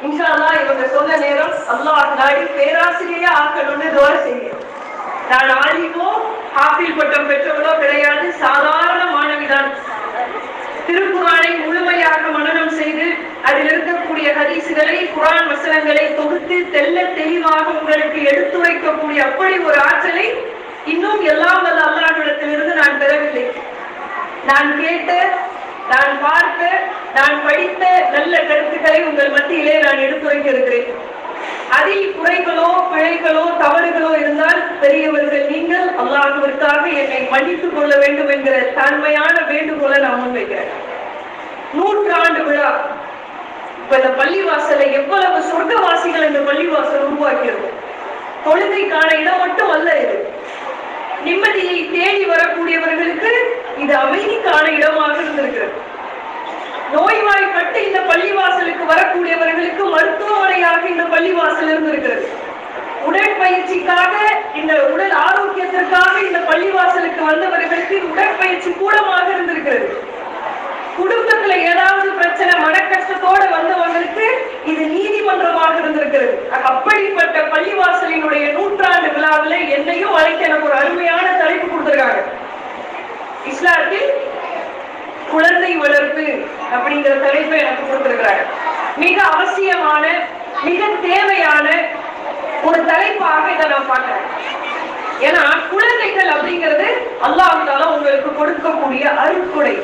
இன்ஷா அல்லாஹ் இவங்க சொன்ன நேரம் அல்லாஹ் நாடி பேராசிரியரா ஆக்கணும்னு துவா செய்யுங்க நான் ஆலிமோ ஹாஃபில் பட்டம் பெற்றவளோ கிடையாது சாதாரண மாணவிதான் திருக்குறானை முழுமையாக மனனம் செய்து அதில் இருக்கக்கூடிய ஹதீசுகளை குரான் வசனங்களை தொகுத்து தெல்ல தெளிவாக உங்களுக்கு எடுத்துரைக்கக்கூடிய அப்படி ஒரு ஆற்றலை இன்னும் எல்லாம் வல்ல அல்லாஹ்விடத்திலிருந்து நான் பெறவில்லை நான் கேட்ட நான் பார்த்த நான் படித்த நல்ல கருத்துக்களை உங்கள் மத்தியிலே நான் எடுத்துரைக்க இருக்கிறேன் அதில் குறைகளோ பிழைகளோ தவறுகளோ இருந்தால் பெரியவர்கள் நீங்கள் அல்லாஹுவிற்காக என்னை மன்னித்துக் கொள்ள வேண்டும் என்கிற தன்மையான வேண்டுகோளை நான் முன்வைக்கிறேன் நூற்றாண்டு விழா இப்ப இந்த பள்ளிவாசலை எவ்வளவு சொர்க்கவாசிகள் இந்த பள்ளிவாசல் உருவாக்கிறது தொழுகைக்கான இடம் மட்டும் அல்ல இது நிம்மதியை தேடி வரக்கூடியவர்களுக்கு இது அமைதிக்கான இடமாக இருந்திருக்கிறது நோய்வாய்ப்பட்டு இந்த பள்ளிவாசலுக்கு வரக்கூடியவர்களுக்கு மருத்துவமனையாக இந்த பள்ளிவாசல் இருந்திருக்கிறது உடற்பயிற்சிக்காக இந்த உடல் ஆரோக்கியத்திற்காக இந்த பள்ளிவாசலுக்கு வந்தவர்களுக்கு உடற்பயிற்சி கூடமாக இருந்திருக்கிறது குடும்பத்துல ஏதாவது பிரச்சனை மன கஷ்டத்தோட வந்தவங்களுக்கு இது நீதிமன்றமாக இருந்திருக்கிறது அப்படிப்பட்ட பள்ளிவாசலினுடைய நூற்றாண்டு விழாவில் என்னையும் அழைக்க எனக்கு ஒரு அருமையான தலைப்பு கொடுத்திருக்காங்க இஸ்லாத்தில் குழந்தை வளர்ப்பு அப்படிங்கிற தலைப்பை எனக்கு கொடுத்திருக்கிறாங்க மிக அவசியமான மிக தேவையான ஒரு தலைப்பாக இதை நான் பார்க்கிறேன் ஏன்னா குழந்தைகள் அப்படிங்கிறது அல்லாஹால உங்களுக்கு கொடுக்கக்கூடிய அருட்கொடை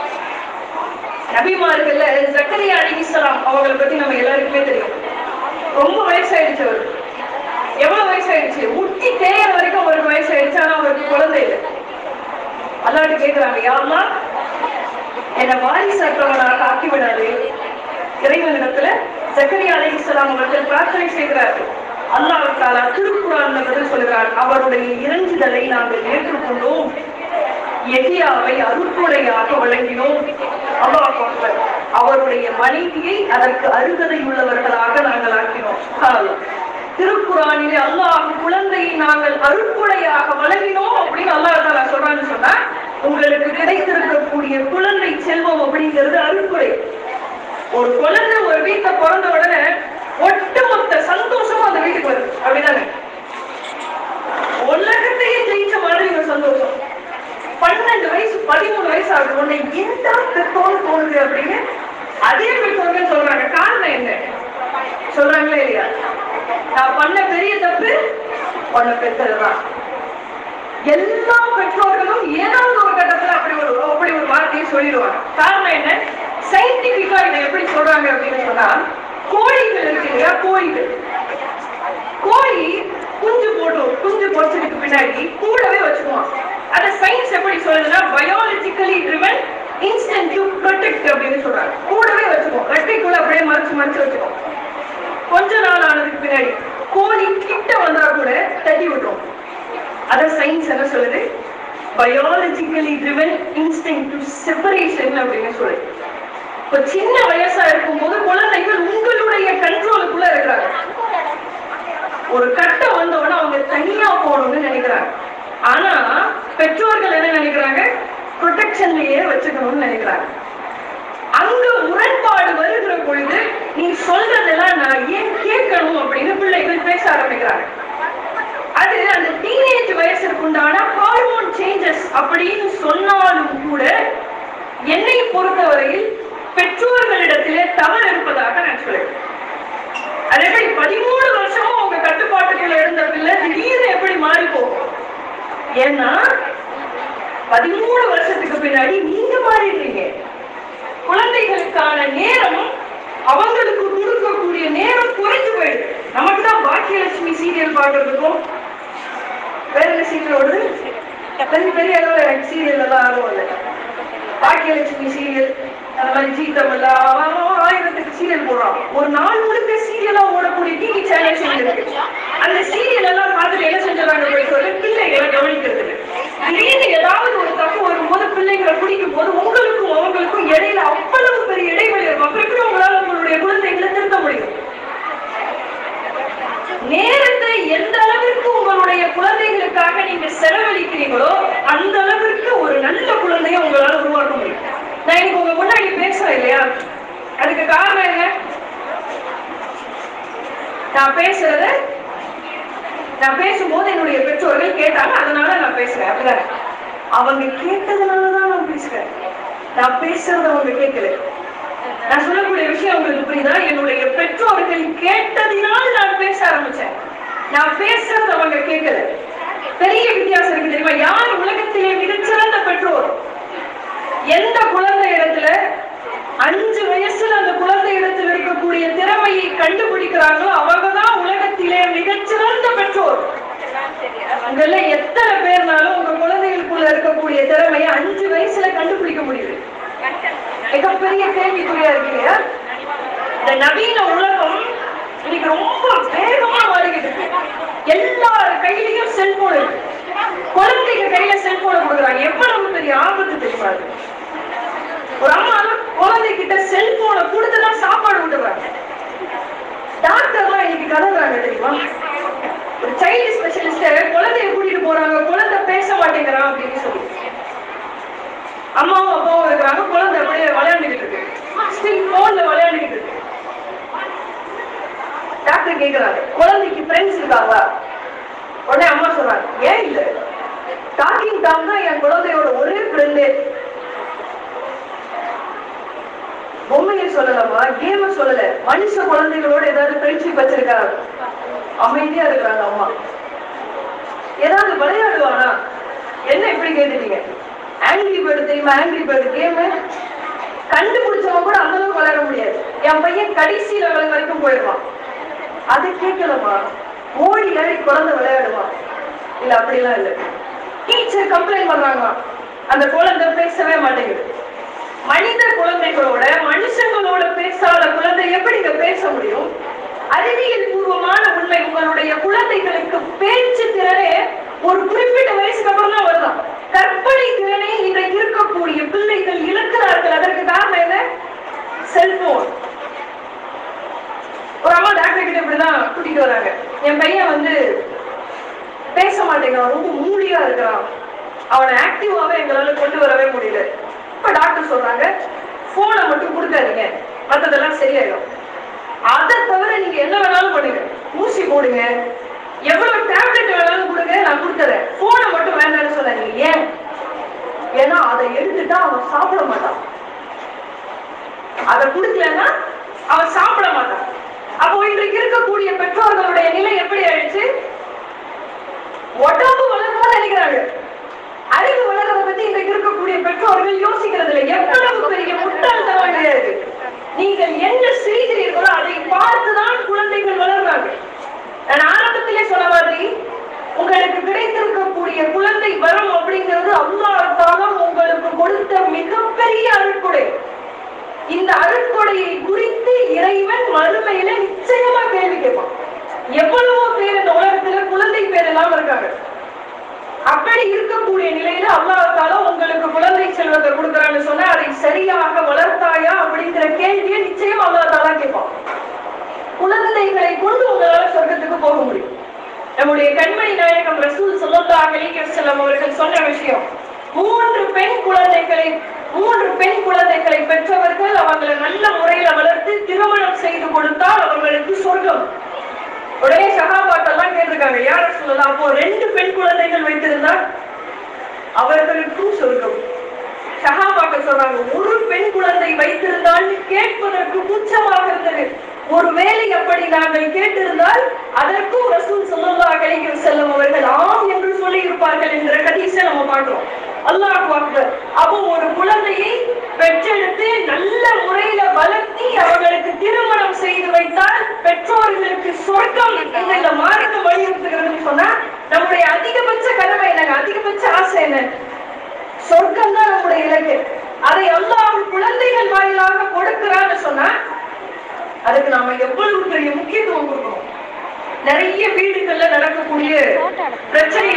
நபிமார்கள்ல ஜக்கரியா அலிஸ்லாம் அவங்களை பத்தி நம்ம எல்லாருக்குமே தெரியும் ரொம்ப வயசாயிடுச்சு அவர் எவ்வளவு வயசாயிடுச்சு முட்டி தேயற வரைக்கும் அவருக்கு வயசாயிடுச்சு ஆனா அவருக்கு குழந்தை இல்லை அல்லாட்டு கேக்குறாங்க யாரெல்லாம் என்னை வாரிசற்றவனாக ஆக்கி விடாது இறைவனிடத்துல ஜக்கரியா அலிஸ்லாம் அவர்கள் பிரார்த்தனை செய்கிறார்கள் அல்லாஹ் தாலா திருக்குறான்ல பதில் சொல்கிறார் அவருடைய இறங்குதலை நாங்கள் ஏற்றுக்கொண்டோம் எகியாவை அருட்கொடையாக வழங்கினோம் அல்லாஹ் அக்பர். அவருடைய மனைவியை அதற்கு அருகதை உள்ளவர்களாக நாங்கள் ஆக்கினோம் சுப்ஹானல்லாஹ். திருக்குறானிலே அல்லாஹ் குழந்தையை நாங்கள் அருட்கொடையாக வழங்கினோம் அப்படின்னு அல்லாஹ் தாலா சொல்றான்னு சொன்னா உங்களுக்கு கிடைத்திருக்கக்கூடிய குழந்தை செல்வம் அப்படிங்கிறது அருட்கொடை ஒரு குழந்தை ஒரு வீட்டுல பிறந்த உடனே ஒட்டுமொத்த சந்தோஷமும் அந்த வீட்டுக்கு வருது அப்படிதானே உலகத்தையே ஜெயிச்ச மாதிரி ஒரு சந்தோஷம் பன்னெண்டு வயசு பதிமூணு வயசு ஆகுது உன்னை எந்த பெற்றோர் தோணுது அப்படின்னு அதே பெற்றோர்கள் சொல்றாங்க காரணம் என்ன சொல்றாங்களே இல்லையா நான் பண்ண பெரிய தப்பு உன்னை பெற்றதுதான் எல்லா பெற்றோர்களும் ஏதாவது ஒரு கட்டத்துல அப்படி ஒரு அப்படி ஒரு வார்த்தையை சொல்லிடுவாங்க காரணம் என்ன சயின்டிபிக்கா இதை எப்படி சொல்றாங்க அப்படின்னு சொன்னா கோழிகள் இருக்கு இல்லையா கோழிகள் கோழி குஞ்சு போடும் குஞ்சு பொறிச்சதுக்கு பின்னாடி கூடவே வச்சுக்குவான் அத சயின்ஸ் எப்படி சொல்லுதுன்னா biologically driven instant to protect அப்படின்னு சொல்றாங்க கூடவே வச்சுக்குவோம் ரெட்டைக்குள்ள அப்படியே மறைச்சு மறைச்சு வச்சுக்குவோம் கொஞ்ச நாள் ஆனதுக்கு பின்னாடி கோழி கிட்ட வந்தா கூட தட்டி விட்டுரும் அத சயின்ஸ் என்ன சொல்லுது biologically driven instinct to separation அப்படின்னு சொல்லுது இப்ப சின்ன வயசா இருக்கும்போது குழந்தைகள் உங்களுடைய கண்ட்ரோலுக்குள்ள இருக்கிறாங்க ஒரு கட்டம் வந்தவொடனே அவங்க தனியா போகணும்னு நினைக்கிறாங்க ஆனா பெற்றோர்கள் என்ன நினைக்கிறாங்க ப்ரொடெக்ஷன்லயே வச்சுக்கணும்னு நினைக்கிறாங்க அங்க முரண்பாடு வருகிற பொழுது நீ சொல்றதெல்லாம் நான் ஏன் கேட்கணும் அப்படின்னு பிள்ளைகள் பேச ஆரம்பிக்கிறாங்க அது அந்த டீனேஜ் வயசுக்கு உண்டான ஹார்மோன் சேஞ்சஸ் அப்படின்னு சொன்னாலும் கூட என்னை பொறுத்தவரையில் பெற்றோர்களிடத்திலே தவறு இருப்பதாக நான் சொல்லுவேன் அது எப்படி பதிமூணு வருஷமும் உங்க கட்டுப்பாட்டுக்குள்ள இருந்த பிள்ளை திடீர்னு எப்படி மாறி போகும் ஏன்னா பதிமூணு வருஷத்துக்கு பின்னாடி நீங்க மாறிடுறீங்க குழந்தைகளுக்கான நேரம் அவங்களுக்கு கொடுக்கக்கூடிய நேரம் குறைஞ்சு போயிடுது நமக்கு தான் பாக்கியலட்சுமி சீரியல் பார்க்கறதுக்கும் வேற என்ன சீரியல் ஓடுது பெரிய பெரிய அளவுல எனக்கு சீரியல் எல்லாம் ஆர்வம் இல்லை பாக்கியலட்சுமி சீரியல் அந்த மாதிரி ஜீ தமிழ்ல அவன் அவன் ஆயிரத்துக்கு சீரியல் போடுறான் ஒரு நாள் முழுக்க சீரியலா ஓடக்கூடிய டிவி சேனல்ஸ் இருக்கு அந்த சீரியல் எல்லாம் பார்த்துட்டு என்ன செஞ்சாங்க போய் சொல்லி பிள்ளைகளை கவனிக்கிறது திடீர்னு ஏதாவது ஒரு தப்பு வரும்போது பிள்ளைங்களை பிடிக்கும் போது உங்களுக்கும் அவங்களுக்கும் இடையில அவ்வளவு பெரிய இடைவெளி இருக்கும் அப்ப எப்படி உங்களால உங்களுடைய குழந்தைகளை திருத்த முடியும் நேரத்தை எந்த அளவிற்கு உங்களுடைய குழந்தைகளுக்காக நீங்க செலவழிக்கிறீங்களோ அந்த அளவிற்கு ஒரு நல்ல குழந்தையை உங்களால உருவாக்க முடியும் நான் இன்னைக்கு உங்க முன்னாடி பேசுறேன் இல்லையா அதுக்கு காரணம் என்ன நான் பேசுறத நான் பேசும்போது என்னுடைய பெற்றோர்கள் கேட்டாங்க அதனால நான் பேசுறேன் அப்படிதானே அவங்க கேட்டதுனாலதான் நான் பேசுறேன் நான் பேசுறத அவங்க கேட்கல நான் சொல்லக்கூடிய விஷயம் உங்களுக்கு புரியுதா என்னுடைய பெற்றோர்கள் கேட்டதினால் நான் பேச ஆரம்பிச்சேன் நான் பேசுறது அவங்க கேட்கல பெரிய வித்தியாசம் இருக்கு தெரியுமா யார் உலகத்திலே மிகச்சிறந்த பெற்றோர் எந்த குழந்தை இடத்துல அஞ்சு வயசுல அந்த குழந்தை இடத்துல இருக்கக்கூடிய திறமையை கண்டுபிடிக்கிறாங்களோ அவங்கதான் உலகத்திலே மிகச்சிறந்த பெற்றோர் உங்கள எத்தனை பேர்னாலும் உங்க குழந்தைகளுக்குள்ள இருக்கக்கூடிய திறமையை அஞ்சு வயசுல கண்டுபிடிக்க முடியுது மிகப்பெரிய கேள்விக்குறியா இருக்கு இல்லையா இந்த நவீன உலகம் இன்னைக்கு ரொம்ப வேகமா மாறிக்கிட்டு இருக்கு எல்லார் கையிலயும் செல்போன் இருக்கு குழந்தைங்க கையில செல்போனை கொடுக்குறாங்க எவ்வளவு பெரிய ஆபத்து தெரியுமா அது? ஒரு அம்மா குழந்தைகிட்ட செல்போனை கொடுத்துதான் சாப்பாடு விட்டுறாங்க டாக்டர்லாம் இன்னைக்கு கதறாங்க தெரியுமா ஒரு சைல்டு ஸ்பெஷலிஸ்ட குழந்தைய கூட்டிட்டு போறாங்க குழந்தை பேச மாட்டேங்கிறான் அப்படின்னு சொல்லி அம்மாவும் அப்பாவும் இருக்கிறாங்க குழந்தை அப்படியே விளையாண்டுகிட்டு இருக்கு ஸ்டில் போன்ல விளையாண்டுகிட்டு இருக்கு டாக்டர் கேக்குறாங்க குழந்தைக்கு ஃப்ரெண்ட்ஸ் இருக்காங்களா உடனே அம்மா சொல்றாங்க ஏன் இல்ல டாக்கிங் டாம் தான் என் குழந்தையோட ஒரே ஃப்ரெண்டு பொம்மையை சொல்லலாமா கேம சொல்லல மனுஷ குழந்தைகளோட ஏதாவது ஃப்ரெண்ட்ஷிப் வச்சிருக்காங்க அமைதியா இருக்கிறாங்க அம்மா ஏதாவது விளையாடுவானா என்ன இப்படி கேட்டுட்டீங்க ஆங்கிரி பேர்டு தெரியுமா ஆங்கிரி பேர்டு கேமு கண்டுபிடிச்சவங்க கூட அந்த அளவுக்கு விளையாட முடியாது என் பையன் கடைசி லெவல் வரைக்கும் போயிடுவான் அது கேட்கலமா ஓடி ஆடி குழந்தை விளையாடுவான் இல்ல அப்படிலாம் இல்ல டீச்சர் கம்ப்ளைண்ட் பண்றாங்க அந்த குழந்தை பேசவே மாட்டேங்குது மனித குழந்தைகளோட மனுஷங்களோட பேசாத குழந்தை எப்படிங்க பேச முடியும் அறிவியல் பூர்வமான உண்மை உங்களுடைய குழந்தைகளுக்கு பேச்சு திறனே ஒரு குறிப்பிட்ட வயசுக்கு அப்புறம் தான் வருதான் கற்பனை திறனை இன்றைக்கு இருக்கக்கூடிய பிள்ளைகள் இழக்கிறார்கள் அதற்கு காரணம் என்ன செல்போன் ஒரு அம்மா டாக்டர் கிட்ட இப்படிதான் கூட்டிட்டு வராங்க என் பையன் வந்து பேச மாட்டேங்கிறான் ரொம்ப மூடியா இருக்கிறான் அவனை ஆக்டிவாவே எங்களால கொண்டு வரவே முடியல இப்ப டாக்டர் சொல்றாங்க போனை மட்டும் கொடுக்காதீங்க மத்ததெல்லாம் சரியாயிடும் அதை தவிர நீங்க என்ன வேணாலும் பண்ணுங்க ஊசி போடுங்க எவ்வளவு டேப்லெட் வேணாலும் கொடுங்க நான் கொடுத்துறேன் போனை மட்டும் வேண்டாம்னு சொன்னாங்க ஏன் ஏன்னா அதை எடுத்துட்டா அவன் சாப்பிட மாட்டான் அதை கொடுக்கலன்னா அவன் சாப்பிட மாட்டான் அப்போ இன்றைக்கு இருக்கக்கூடிய பெற்றோர்களுடைய நிலை எப்படி ஆயிடுச்சு உடம்பு வளரணும்னு நினைக்கிறாங்க அறிவு வளர்றத பத்தி இன்றைக்கு இருக்கக்கூடிய பெற்றோர்கள் யோசிக்கிறது இல்லை எவ்வளவு பெரிய முட்டாள்தனம் கிடையாது நீங்கள் என்ன செய்கிறீர்களோ அதை பார்த்துதான் குழந்தைகள் வளர்றாங்க நான் ஆரம்பத்திலே சொன்ன மாதிரி உங்களுக்கு கிடைத்திருக்கக்கூடிய குழந்தை வரம் அப்படிங்கிறது அல்லாஹாலும் உங்களுக்கு கொடுத்த மிகப்பெரிய அருட்கொடை இந்த அருட்கொடையை குறித்து இறைவன் மறுமையில நிச்சயமா கேள்வி கேட்பான் எவ்வளவோ பேர் இந்த உலகத்துல குழந்தை பேர் எல்லாம் இருக்காங்க அப்படி இருக்கக்கூடிய நிலையில அல்லாஹால உங்களுக்கு குழந்தை செல்வத்தை கொடுக்கறான்னு சொன்னா அதை சரியாக வளர்த்தாயா அப்படிங்கிற கேள்வியை நிச்சயம் அல்லாஹாலா கேட்பான் குழந்தைகளை கொண்டு உங்களால சொர்க்கத்துக்கு போக முடியும் நம்முடைய கண்மணி நாயகம் ரசூல் ஸல்லல்லாஹு அலைஹி வஸல்லம் அவர்கள் சொன்ன விஷயம் மூன்று பெண் குழந்தைகளை மூன்று பெண் குழந்தைகளை பெற்றவர்கள் அவங்களை நல்ல முறையில வளர்த்து திருமணம் செய்து கொடுத்தால் அவர்களுக்கு சொர்க்கம் உடனே சகாபாட்டெல்லாம் கேட்டிருக்காங்க யார சொல்லலாம் அப்போ ரெண்டு பெண் குழந்தைகள் வைத்திருந்தால் அவர்களுக்கும் சொர்க்கம் சகாபாக்கள் சொல்றாங்க ஒரு பெண் குழந்தை வைத்திருந்தால் கேட்பதற்கு கூச்சமாக இருந்தது ஒருவேளை அப்படி நாங்கள் கேட்டிருந்தால் அதற்கும் ரசூல் ஸல்லல்லாஹு அலைஹி வஸல்லம் அவர்கள் ஆம் என்று சொல்லி இருப்பார்கள் என்ற ஹதீஸை நம்ம பார்க்கிறோம் அல்லாஹ் அக்பர் அப்போ ஒரு குழந்தையை பெற்றெடுத்து நல்ல முறையில வளர்த்தி அவர்களுக்கு திருமணம் செய்து வைத்தால் பெற்றோர்களுக்கு சொர்க்கம் என்று இந்த மார்க்கம் வலியுறுத்துகிறதுன்னு சொன்னா நம்முடைய அதிகபட்ச கடமை என்னங்க அதிகபட்ச ஆசை என்ன சொர்க்கம் தான் நம்முடைய இலக்கு அதை அல்லாஹ் குழந்தைகள் வாயிலாக கொடுக்கிறான்னு சொன்னா அதுக்கு நாம எவ்வளவு பெரிய முக்கியத்துவம் கொடுக்கணும் நிறைய வீடுகள்ல நடக்கக்கூடிய பிரச்சனை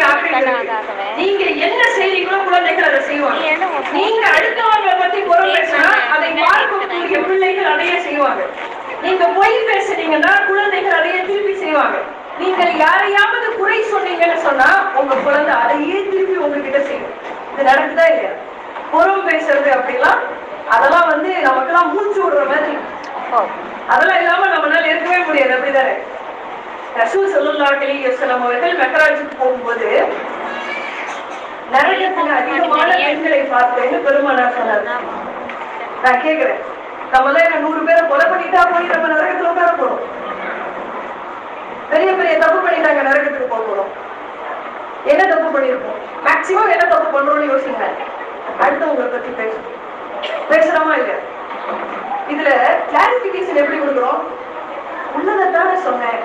நீங்க என்ன செய்றீங்களோ குழந்தைகள் அதை செய்வாங்க நீங்க அடுத்தவங்களை பத்தி குறை பேசினா அதை பார்க்கக்கூடிய பிள்ளைகள் அதையே செய்வாங்க நீங்க பொய் பேசுனீங்கன்னா குழந்தைகள் அதையே திருப்பி செய்வாங்க நீங்கள் யாரையாவது குறை சொன்னீங்கன்னு சொன்னா உங்க குழந்தை அதையே திருப்பி உங்ககிட்ட செய்யும் இது நடக்குதா இல்லையா புறம் பேசுறது அப்படிலாம் அதெல்லாம் வந்து நமக்கெல்லாம் மூச்சு விடுற மாதிரி அதெல்லாம் இல்லாம நம்மளால இருக்கவே முடியாது அப்படிதானே ரசூல் ஸல்லல்லாஹு அலைஹி வஸல்லம் அவர்கள் மெஹராஜுக்கு போகும்போது நரகத்துல அதிகமான பெண்களை பார்த்தேன்னு பெருமானார் சொன்னார் நான் கேக்குறேன் நம்ம எல்லாம் என்ன நூறு பேரை கொலை பண்ணிட்டா போய் நம்ம நரகத்துல உட்கார போறோம் பெரிய பெரிய தப்பு பண்ணிட்டாங்க நரகத்துக்கு போக போறோம் என்ன தப்பு பண்ணிருப்போம் மேக்சிமம் என்ன தப்பு பண்றோம்னு யோசிங்க அடுத்தவங்களை பத்தி பேச பேசுறோமா இல்ல இதுல கிளாரிபிகேஷன் எப்படி கொடுக்குறோம் உள்ளதைத்தானே சொன்னேன்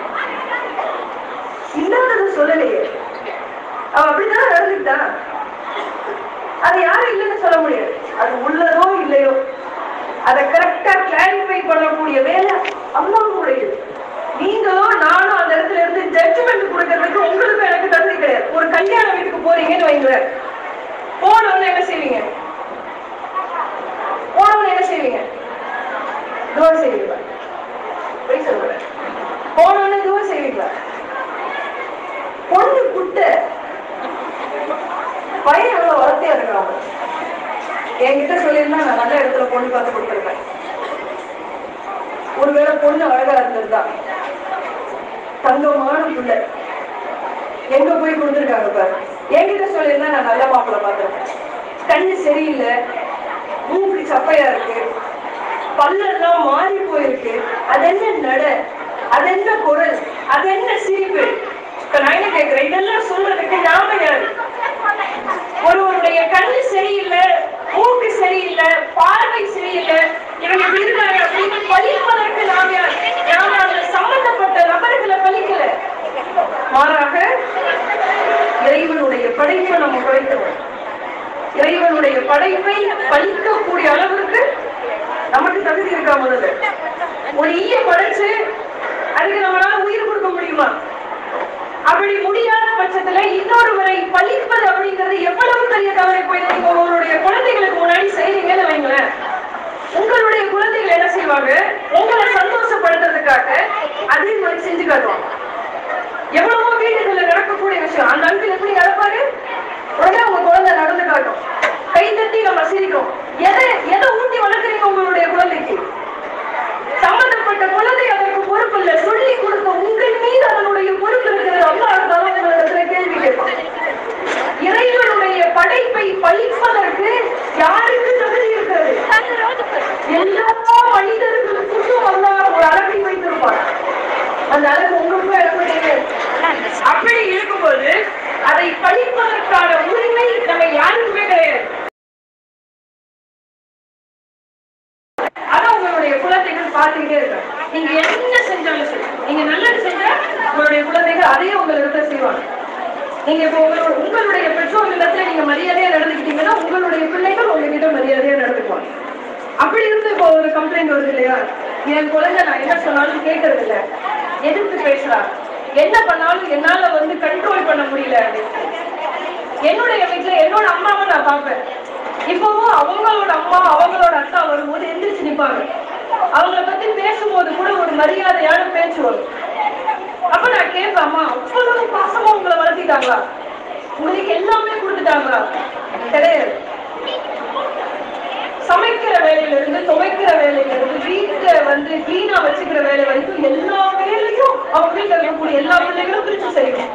இல்லாதது சொல்லலையே அவ அப்படிதான் நடந்துக்கிட்டா அது யாரும் இல்லைன்னு சொல்ல முடியாது அது உள்ளதோ இல்லையோ அதை கரெக்டா கிளாரிஃபை பண்ணக்கூடிய வேலை அம்மாவுடையது நீங்களோ நானும் அந்த இடத்துல இருந்து ஜட்ஜ்மெண்ட் கொடுக்கறதுக்கு உங்களுக்கு எனக்கு தகுதி கிடையாது ஒரு கல்யாண வீட்டுக்கு போறீங்கன்னு வைங்களேன் போனவொன்னு என்ன செய்வீங்க போனவொன்னு என்ன செய்வீங்க துவா செய்வீங்களா போய் சொல்லுங்க போனவொன்னு துவா செய்வீங்களா பொண்ணு குட்டை பையன் எவ்வளவு வளர்த்தியா இருக்கிறாங்க என்கிட்ட சொல்லியிருந்தா நான் நல்ல இடத்துல பொண்ணு பார்த்து கொடுத்துருப்பேன் ஒருவேளை பொண்ணு அழகா இருந்திருந்தா தங்கமான புள்ள எங்க போய் கொடுத்துருக்காங்க பாரு என்கிட்ட சொல்லியிருந்தா நான் நல்ல மாப்பிள்ளை பார்த்திருப்பேன் கண்ணு சரியில்லை மூக்கு சப்பையா இருக்கு பல்லெல்லாம் மாறி போயிருக்கு அது என்ன நட அது என்ன குரல் அது என்ன சிரிப்பு இப்ப நான் என்ன கேக்குறேன் இதெல்லாம் சொல்றதுக்கு நாம யாரு ஒருவருடைய கண்ணு சரியில்லை மூக்கு சரியில்லை பார்வை சரியில்லை இவங்க இப்படி இருக்காங்க அப்படின்னு பழிப்பதற்கு நாம் யார் நாம அந்த சம்பந்தப்பட்ட நபர்களை பழிக்கல மாறாக இறைவனுடைய படைப்பை நம்ம குறைக்கிறோம் இறைவனுடைய படைப்பை பழிக்கக்கூடிய அளவிற்கு நமக்கு தகுதி இருக்கா முதல்ல ஒரு ஈய படைச்சு அதுக்கு நம்மளால உயிர் கொடுக்க முடியுமா அப்படி முடியாத பட்சத்துல இன்னொருவரை பழிப்பது அப்படிங்கிறது எவ்வளவு பெரிய தவறை போய் நீங்க உங்களுடைய குழந்தைகளுக்கு முன்னாடி செய்றீங்கன்னு வைங்களேன் உங்களுடைய குழந்தைகள் என்ன செய்வாங்க உங்களை சந்தோஷப்படுத்துறதுக்காக அதே மாதிரி செஞ்சு காட்டுவாங்க எவ்வளவோ வீடுகள்ல நடக்கக்கூடிய விஷயம் அந்த அங்கிள் எப்படி நடப்பாரு உடனே உங்க குழந்தை நடந்து காட்டும் கை தட்டி நம்ம சிரிக்கும் எதை எதை ஊட்டி வளர்க்குறீங்க உங்களுடைய குழந்தைக்கு சம்பந்தப்பட்ட குழந்தை அதற்கு பொறுப்பு இல்ல சொல்லி கொடுத்த உங்கள் மீது அதனுடைய பொறுப்பு இருக்கிறது அல்லாஹ் இருந்தாலும் உங்களிடத்துல கேள்வி கேட்பான் இறைவனுடைய படைப்பை பழிப்பதற்கு யாருக்கு தகுதி இருக்கிறது எல்லா மனிதர்களுக்கும் அல்லாஹ் ஒரு அழகை வைத்திருப்பார் அந்த அழகு உங்களுக்கும் எனக்கு தெரியாது அப்படி இருக்கும்போது அதை பழிப்பதற்கான உரிமை நம்ம யாருக்குமே கிடையாது அதான் உங்களுடைய குழந்தைகள் பார்த்துக்கிட்டே இருக்காங்க நீங்க என்ன செஞ்சாலும் சரி நீங்க நல்லது செஞ்சா உங்களுடைய குழந்தைகள் அதையே உங்களிடத்துல செய்வாங்க நீங்க இப்போ உங்களோட உங்களுடைய பெற்றோர்களிடத்துல நீங்க மரியாதையா நடந்துக்கிட்டீங்கன்னா உங்களுடைய பிள்ளைகள் உங்ககிட்ட மரியாதையா நடந்துக்குவாங்க அப்படி இருந்து இப்போ ஒரு கம்ப்ளைண்ட் வருது இல்லையா என் குழந்தை நான் என்ன சொன்னாலும் கேட்கறது இல்ல எதிர்த்து பேசுறா என்ன பண்ணாலும் என்னால வந்து கண்ட்ரோல் பண்ண முடியல என்னுடைய வீட்டுல என்னோட அம்மாவை நான் பார்ப்பேன் இப்பவும் அவங்களோட அம்மா அவங்களோட அத்தா வரும்போது எந்திரிச்சு நிப்பாங்க அவங்கள பத்தி பேசும்போது கூட ஒரு மரியாதையான பேச்சு வரும் அப்ப நான் கேட்பேன் அம்மா அவ்வளவு பாசமா உங்களை வளர்த்திட்டாங்களா உங்களுக்கு எல்லாமே கொடுத்துட்டாங்களா கிடையாது சமைக்கிற வேலையில இருந்து துவைக்கிற வேலையில இருந்து வீட்டை வந்து கிளீனா வச்சுக்கிற வேலை வரைக்கும் எல்லா வேலையும் அவங்க வீட்டுல இருக்கக்கூடிய எல்லா பிள்ளைகளும் பிரிச்சு செய்யணும்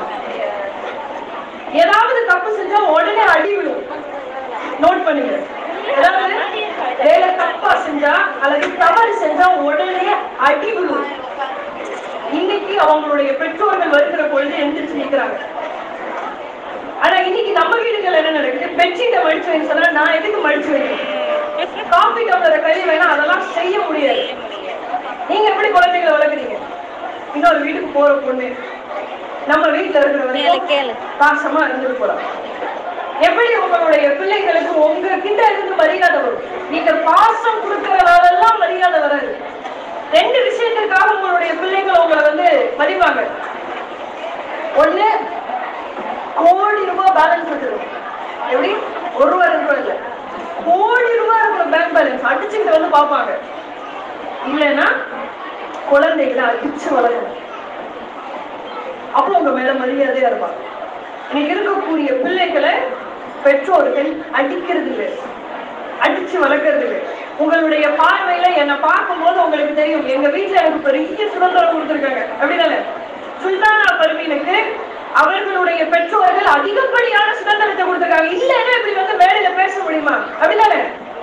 ஏதாவது தப்பு செஞ்சா உடனே அடி விடும் நோட் பண்ணுங்க ஏதாவது வேலை தப்பா செஞ்சா அல்லது தவறு செஞ்சா உடனே அடி விடும் இன்னைக்கு அவங்களுடைய பெற்றோர்கள் வருகிற பொழுது எந்திரிச்சு நிக்கிறாங்க ஆனா இன்னைக்கு நம்ம வீடுகள் என்ன நடக்குது பெட்ஷீட்டை மடிச்சு வைக்க சொன்னா நான் எதுக்கு மடிச்சு வைக்கணும் காஃபி டம்ளரை கழுவி வேணா அதெல்லாம் செய்ய முடியாது நீங்க எப்படி குழந்தைகளை வளர்க்குறீங்க இன்னொரு வீட்டுக்கு போற பொண்ணு நம்ம வீட்டுல இருக்கிற வரைக்கும் கேளு. பாசமா இருந்துட்டு போறோம் எப்படி உங்களுடைய பிள்ளைகளுக்கு உங்க கிட்ட இருந்து மரியாதை வரும் நீங்க பாசம் கொடுக்கறதாலெல்லாம் மரியாதை வராது ரெண்டு விஷயத்திற்காக உங்களுடைய பிள்ளைகள் உங்களை வந்து மதிப்பாங்க ஒண்ணு கோடி ரூபாய் பேலன்ஸ் வச்சிருக்கும் எப்படி ஒரு ரூபா ரெண்டு ரூபா இல்ல கோடி ரூபாய் இருக்கணும் பேங்க் பேலன்ஸ் அடிச்சுக்கிட்டு வந்து பார்ப்பாங்க இல்லைன்னா குழந்தைகளை அடிச்சு வளர்க்கணும் அப்போ உங்க மேல மரியாதையா இருப்பாங்க இன்னைக்கு இருக்கக்கூடிய பிள்ளைகளை பெற்றோர்கள் அடிக்கிறது இல்லை அடிச்சு வளர்க்கறது இல்லை உங்களுடைய பார்வையில என்னை பார்க்கும்போது உங்களுக்கு தெரியும் எங்க வீட்டுல எனக்கு பெரிய சுதந்திரம் கொடுத்துருக்காங்க அப்படிதானே சுல்தானா பர்வீனுக்கு அவர்களுடைய பெற்றோர்கள் அதிகப்படியான சுதந்திரத்தை கொடுத்துருக்காங்க இல்லைன்னா இப்படி வந்து மேடையில பேச முடியுமா அப்படிதானே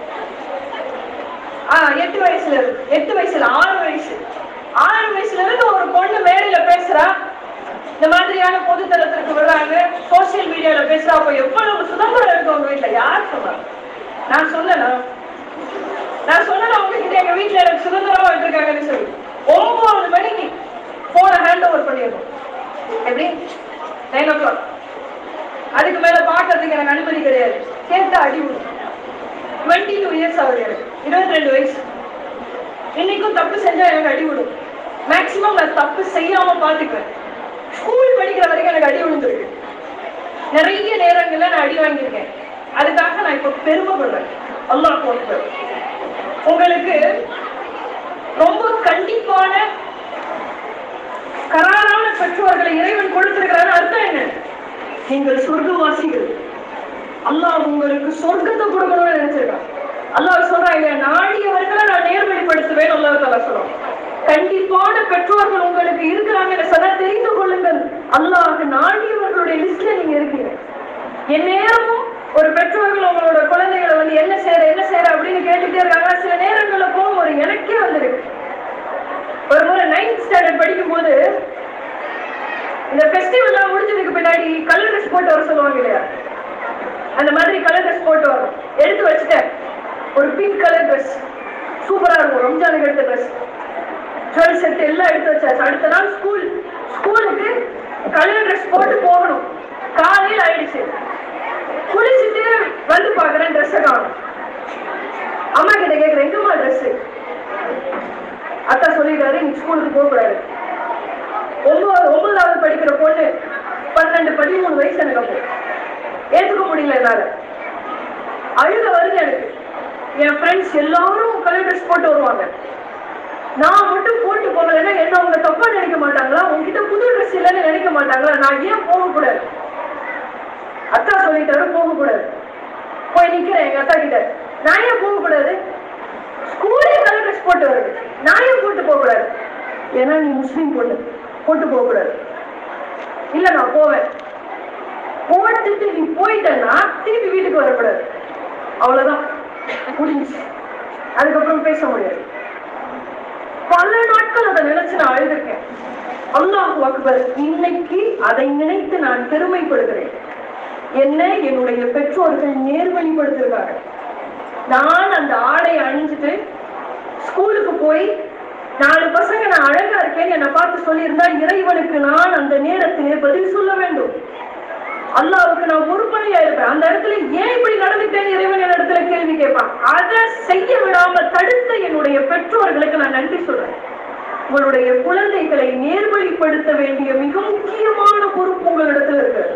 ஆஹ் எட்டு வயசுல இருந்து எட்டு வயசுல ஆறு வயசு ஆறு வயசுல இருந்து ஒரு பொண்ணு மேடையில பேசுறா இந்த மாதிரியான பொதுத்தளத்திற்கு வர்றாங்க சோசியல் மீடியால பேசுறா அப்ப எவ்வளவு சுதந்திரம் இருக்கு உங்க வீட்டுல யார் சொன்னா நான் சொன்னேனா நான் சொன்னேன் உங்ககிட்ட எங்க வீட்டுல எனக்கு சுதந்திரமா விட்டுருக்காங்கன்னு சொல்லி ஒன்பது மணிக்கு போன ஹேண்ட் ஓவர் பண்ணிடணும் எப்படி நைன் ஓ கிளாக் அதுக்கு மேல பாக்குறதுக்கு எனக்கு அனுமதி கிடையாது கேட்டா அடி விடும் டுவெண்ட்டி டூ இயர்ஸ் ஆகுது எனக்கு இருபத்தி ரெண்டு வயசு இன்னைக்கும் தப்பு செஞ்சா எனக்கு அடி விடும் மேக்சிமம் நான் தப்பு செய்யாம பாத்துக்குவேன் ஸ்கூல் படிக்கிற வரைக்கும் எனக்கு அடி விழுந்திருக்கு நிறைய நேரங்கள்ல நான் அடி வாங்கியிருக்கேன் அதுக்காக நான் இப்ப பெருமைப்படுறேன் அல்லாஹ் போட்டு உங்களுக்கு ரொம்ப கண்டிப்பான கராரான பெற்றோர்களை இறைவன் கொடுத்திருக்கிறாரு அர்த்தம் என்ன நீங்கள் சொர்க்கவாசிகள் அல்லாஹ் உங்களுக்கு சொர்க்கத்தை கொடுக்கணும்னு நினைச்சிருக்கான் அல்லாஹ் சொல்றான் இல்லையா நாடியவர்களை நான் நேர்வழிப்படுத்துவேன் அல்லாஹ் தலா சொல்றான் கண்டிப்பான பெற்றோர்கள் உங்களுக்கு இருக்கிறாங்கன்னு சொன்னா தெரிந்து கொள்ளுங்கள் அல்லாஹ் நாடியவர்களுடைய லிஸ்ட்ல நீங்க இருக்கீங்க என் நேரமும் ஒரு பெற்றோர்கள் உங்களோட குழந்தைகளை வந்து என்ன செய்யற என்ன செய்யற அப்படின்னு கேட்டுட்டே இருக்காங்க சில நேரங்கள்ல கோவம் ஒரு எனக்கே வந்திருக்கு ஒரு முறை நைன்த் ஸ்டாண்டர்ட் படிக்கும் போது இந்த ஃபெஸ்டிவல்லாம் முடிஞ்சதுக்கு பின்னாடி கலர் ட்ரெஸ் போட்டு வர சொல்லுவாங்க இல்லையா அந்த மாதிரி கலர் ட்ரெஸ் போட்டு வரும் எடுத்து வச்சுட்டேன் ஒரு பிங்க் கலர் ட்ரெஸ் சூப்பரா இருக்கும் ரம்ஜானுக்கு எடுத்த ட்ரெஸ் ஜுவல் செட் எல்லாம் எடுத்து வச்சாச்சு அடுத்த நாள் ஸ்கூல் ஸ்கூலுக்கு கலர் ட்ரெஸ் போட்டு போகணும் காலையில் ஆயிடுச்சு குளிச்சுட்டு வந்து பாக்குறேன் ட்ரெஸ்ஸை காணும் அம்மா கிட்ட கேக்குறேன் எங்கம்மா ட்ரெஸ் அத்தா சொல்லிட்டாரு நீ ஸ்கூலுக்கு போக கூடாது ஒன்பது ஒன்பதாவது படிக்கிற பொண்ணு பன்னெண்டு பதிமூணு வயசு எனக்கு அப்போ ஏத்துக்க முடியல என்னால அழுக வருது எனக்கு என் ஃப்ரெண்ட்ஸ் எல்லாரும் கலர் ட்ரெஸ் போட்டு வருவாங்க நான் மட்டும் போட்டு போகலைன்னா என்ன அவங்க தப்பா நினைக்க மாட்டாங்களா உங்ககிட்ட புது ட்ரெஸ் இல்லைன்னு நினைக்க மாட்டாங்களா நான் ஏன் போகக்கூடாது அத்தா சொல்லிட்டாரு போகக்கூடாது போய் நிக்கிறேன் எங்க அத்தா கிட்ட நான் ஏன் போகக்கூடாது ஸ்கூலே கலர் ட்ரெஸ் போட்டு வருது நான் ஏன் போட்டு போகக்கூடாது ஏன்னா நீ முஸ்லீம் பொண்ணு போட்டு போகக்கூடாது இல்ல நான் போவேன் போட்டுட்டு நீ போயிட்டேன்னா திருப்பி வீட்டுக்கு வரக்கூடாது அவ்வளவுதான் முடிஞ்சுச்சு அதுக்கப்புறம் பேச முடியாது பல நாட்கள் அதை நினைச்சு நான் அழுதுருக்கேன் அல்லாஹ் அக்பர் இன்னைக்கு அதை நினைத்து நான் பெருமைப்படுகிறேன் என்ன என்னுடைய பெற்றோர்கள் நேர்வழிப்படுத்திருக்காங்க நான் அந்த ஆடை அணிஞ்சிட்டு ஸ்கூலுக்கு போய் நாலு பசங்க நான் அழகா இருக்கேன்னு என்னை பார்த்து சொல்லியிருந்தா இறைவனுக்கு நான் அந்த நேரத்திலே பதில் சொல்ல வேண்டும் அல்லாவுக்கு நான் பொறுப்பனையா இருப்பேன் அந்த இடத்துல ஏன் இப்படி நடந்துட்டேன்னு இறைவன் என் இடத்துல கேள்வி கேட்பான் அதை செய்ய விடாம தடுத்த என்னுடைய பெற்றோர்களுக்கு நான் நன்றி சொல்றேன் உங்களுடைய குழந்தைகளை நேர்வழிப்படுத்த வேண்டிய மிக முக்கியமான பொறுப்பு உங்களிடத்துல இருக்கு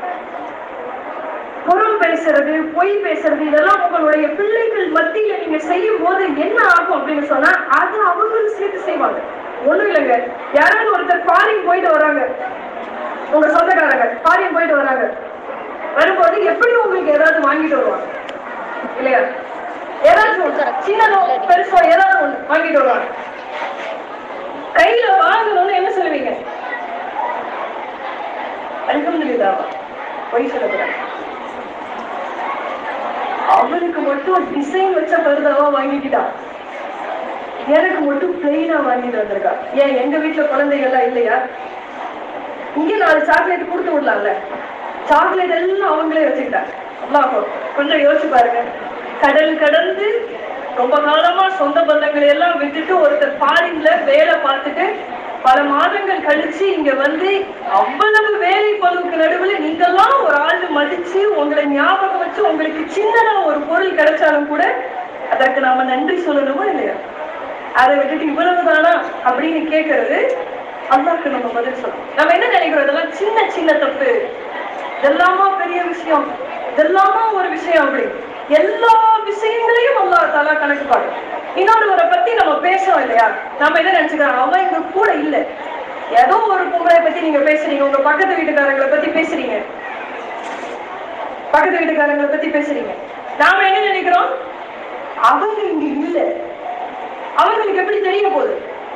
புறம் பேசுறது பொய் பேசுறது இதெல்லாம் உங்களுடைய பிள்ளைகள் மத்தியில நீங்க செய்யும் போது என்ன ஆகும் அப்படின்னு சொன்னா அது அவங்களும் சேர்த்து செய்வாங்க ஒண்ணும் இல்லைங்க யாராவது ஒருத்தர் ஃபாரின் போயிட்டு வராங்க உங்க சொந்தக்காரங்க ஃபாரின் போயிட்டு வராங்க வரும்போது எப்படி உங்களுக்கு ஏதாவது வாங்கிட்டு வருவாங்க இல்லையா ஏதாச்சும் ஒண்ணு, சின்னதோ பெருசோ ஏதாவது ஒண்ணு வாங்கிட்டு வருவாங்க கையில வாங்கணும்னு என்ன சொல்லுவீங்க அல்ஹம்துலில்லாஹ் பொய் சொல்லக்கூடாது அவனுக்கு மட்டும் டிசைன் வச்ச பருதாவா வாங்கிக்கிட்டா எனக்கு மட்டும் பிளெயினா வாங்கிட்டு வந்திருக்கா ஏன் எங்க வீட்டுல குழந்தைகள்லாம் இல்லையா இங்க நாலு சாக்லேட் கொடுத்து விடலாம்ல சாக்லேட் எல்லாம் அவங்களே வச்சுக்கிட்டாங்க அல்லாஹ் கொஞ்சம் யோசிச்சு பாருங்க கடல் கடந்து ரொம்ப காலமா சொந்த பந்தங்களை எல்லாம் விட்டுட்டு ஒருத்தர் ஃபாரின்ல வேலை பார்த்துட்டு பல மாதங்கள் கழிச்சு இங்க வந்து அவ்வளவு வேலை பழுவுக்கு நடுவுல நீங்கெல்லாம் ஒரு ஆள் மதிச்சு உங்களை ஞாபகம் வச்சு உங்களுக்கு சின்னதா ஒரு பொருள் கிடைச்சாலும் கூட அதற்கு நாம நன்றி சொல்லணுமா இல்லையா அதை விட்டுட்டு இவ்வளவுதானா அப்படின்னு கேட்கறது அல்லாஹ்க்கு நம்ம பதில் சொல்லணும் நம்ம என்ன நினைக்கிறோம் இதெல்லாம் சின்ன சின்ன தப்பு இதெல்லாமா பெரிய விஷயம் இதெல்லாமா ஒரு விஷயம் அப்படி எல்லா விஷயங்களையும் அல்லாஹ் தாலா கணக்கு பாரு இன்னொருவரை பத்தி நம்ம பேசுறோம் இல்லையா நம்ம என்ன நினைச்சுக்கிறோம் அவன் எங்க கூட இல்ல ஏதோ ஒரு பொம்பளை பத்தி நீங்க பேசுறீங்க உங்க பக்கத்து வீட்டுக்காரங்களை பத்தி பேசுறீங்க பக்கத்து வீட்டுக்காரங்களை பத்தி பேசுறீங்க நாம என்ன நினைக்கிறோம் அவங்க இங்க இல்ல அவங்களுக்கு எப்படி தெரிய போகுது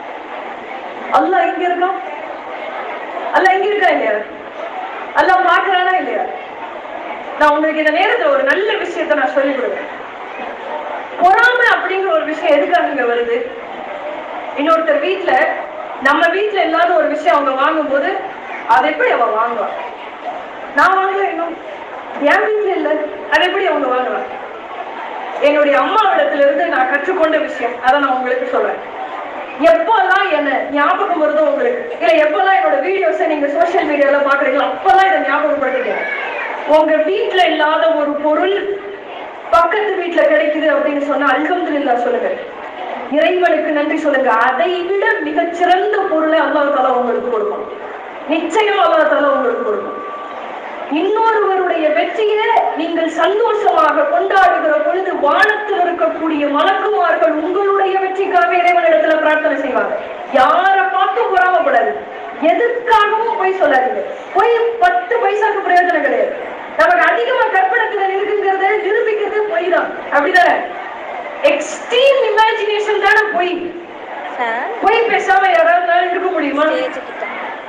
அல்லாஹ் இங்க இருக்கான் அல்லாஹ் இங்க இருக்கா இல்லையா அல்லாஹ் பாக்குறானா இல்லையா நான் உங்களுக்கு இந்த நேரத்துல ஒரு நல்ல விஷயத்தை நான் சொல்லிக் கொடுக்குறேன் பொறாமை அப்படிங்கிற ஒரு விஷயம் எதுக்காக இங்க வருது இன்னொருத்தர் வீட்ல நம்ம வீட்ல இல்லாத ஒரு விஷயம் அவங்க வாங்கும்போது அதை எப்படி அவன் வாங்குவான் நான் வாங்கல இன்னும் என் வீட்ல இல்ல அதை எப்படி அவங்க வாங்குவாங்க என்னுடைய அம்மாவிடத்துல இருந்து நான் கற்றுக்கொண்ட விஷயம் அதை நான் உங்களுக்கு சொல்றேன் எப்பெல்லாம் என்ன ஞாபகம் வருதோ உங்களுக்கு இல்ல எப்பெல்லாம் என்னோட வீடியோஸை நீங்க சோஷியல் மீடியால பாக்குறீங்களோ அப்பெல்லாம் இதை ஞாபகப்படுத்திக்கங்க உங்க வீட்ல இல்லாத ஒரு பொருள் பக்கத்து வீட்ல கிடைக்குது அப்படின்னு சொன்னா அல்ஹம்துலில்லாஹ் சொல்லுங்க இறைவனுக்கு நன்றி சொல்லுங்க அதை விட மிகச்சிறந்த பொருளை அல்லாஹ் தாலா உங்களுக்கு கொடுக்கும் நிச்சயம் அல்லாஹ் தாலா உங்களுக்கு கொடுக்கும் இன்னொருவருடைய வெற்றியை நீங்கள் சந்தோஷமாக கொண்டாடுகிற பொழுது வானத்தில் இருக்கக்கூடிய மலக்குமார்கள் உங்களுடைய வெற்றிக்காக இறைவனிடத்துல பிரார்த்தனை செய்வாங்க யாரை பார்த்தும் பொறாமப்படாது எதுக்காகவும் போய் சொல்லாதீங்க போய் பத்து பைசாக்கு பிரயோஜனம் கிடையாது நமக்கு அதிகமா கற்பனத்துல இருக்குங்கிறத நிரூபிக்கிறது பொய் தான் அப்படிதானே எக்ஸ்ட்ரீம் இமேஜினேஷன் தானே பொய் ஃபேன் பொய் பேசாம யாராவது இருக்க முடியுமா ஸ்டேஜ் கிட்ட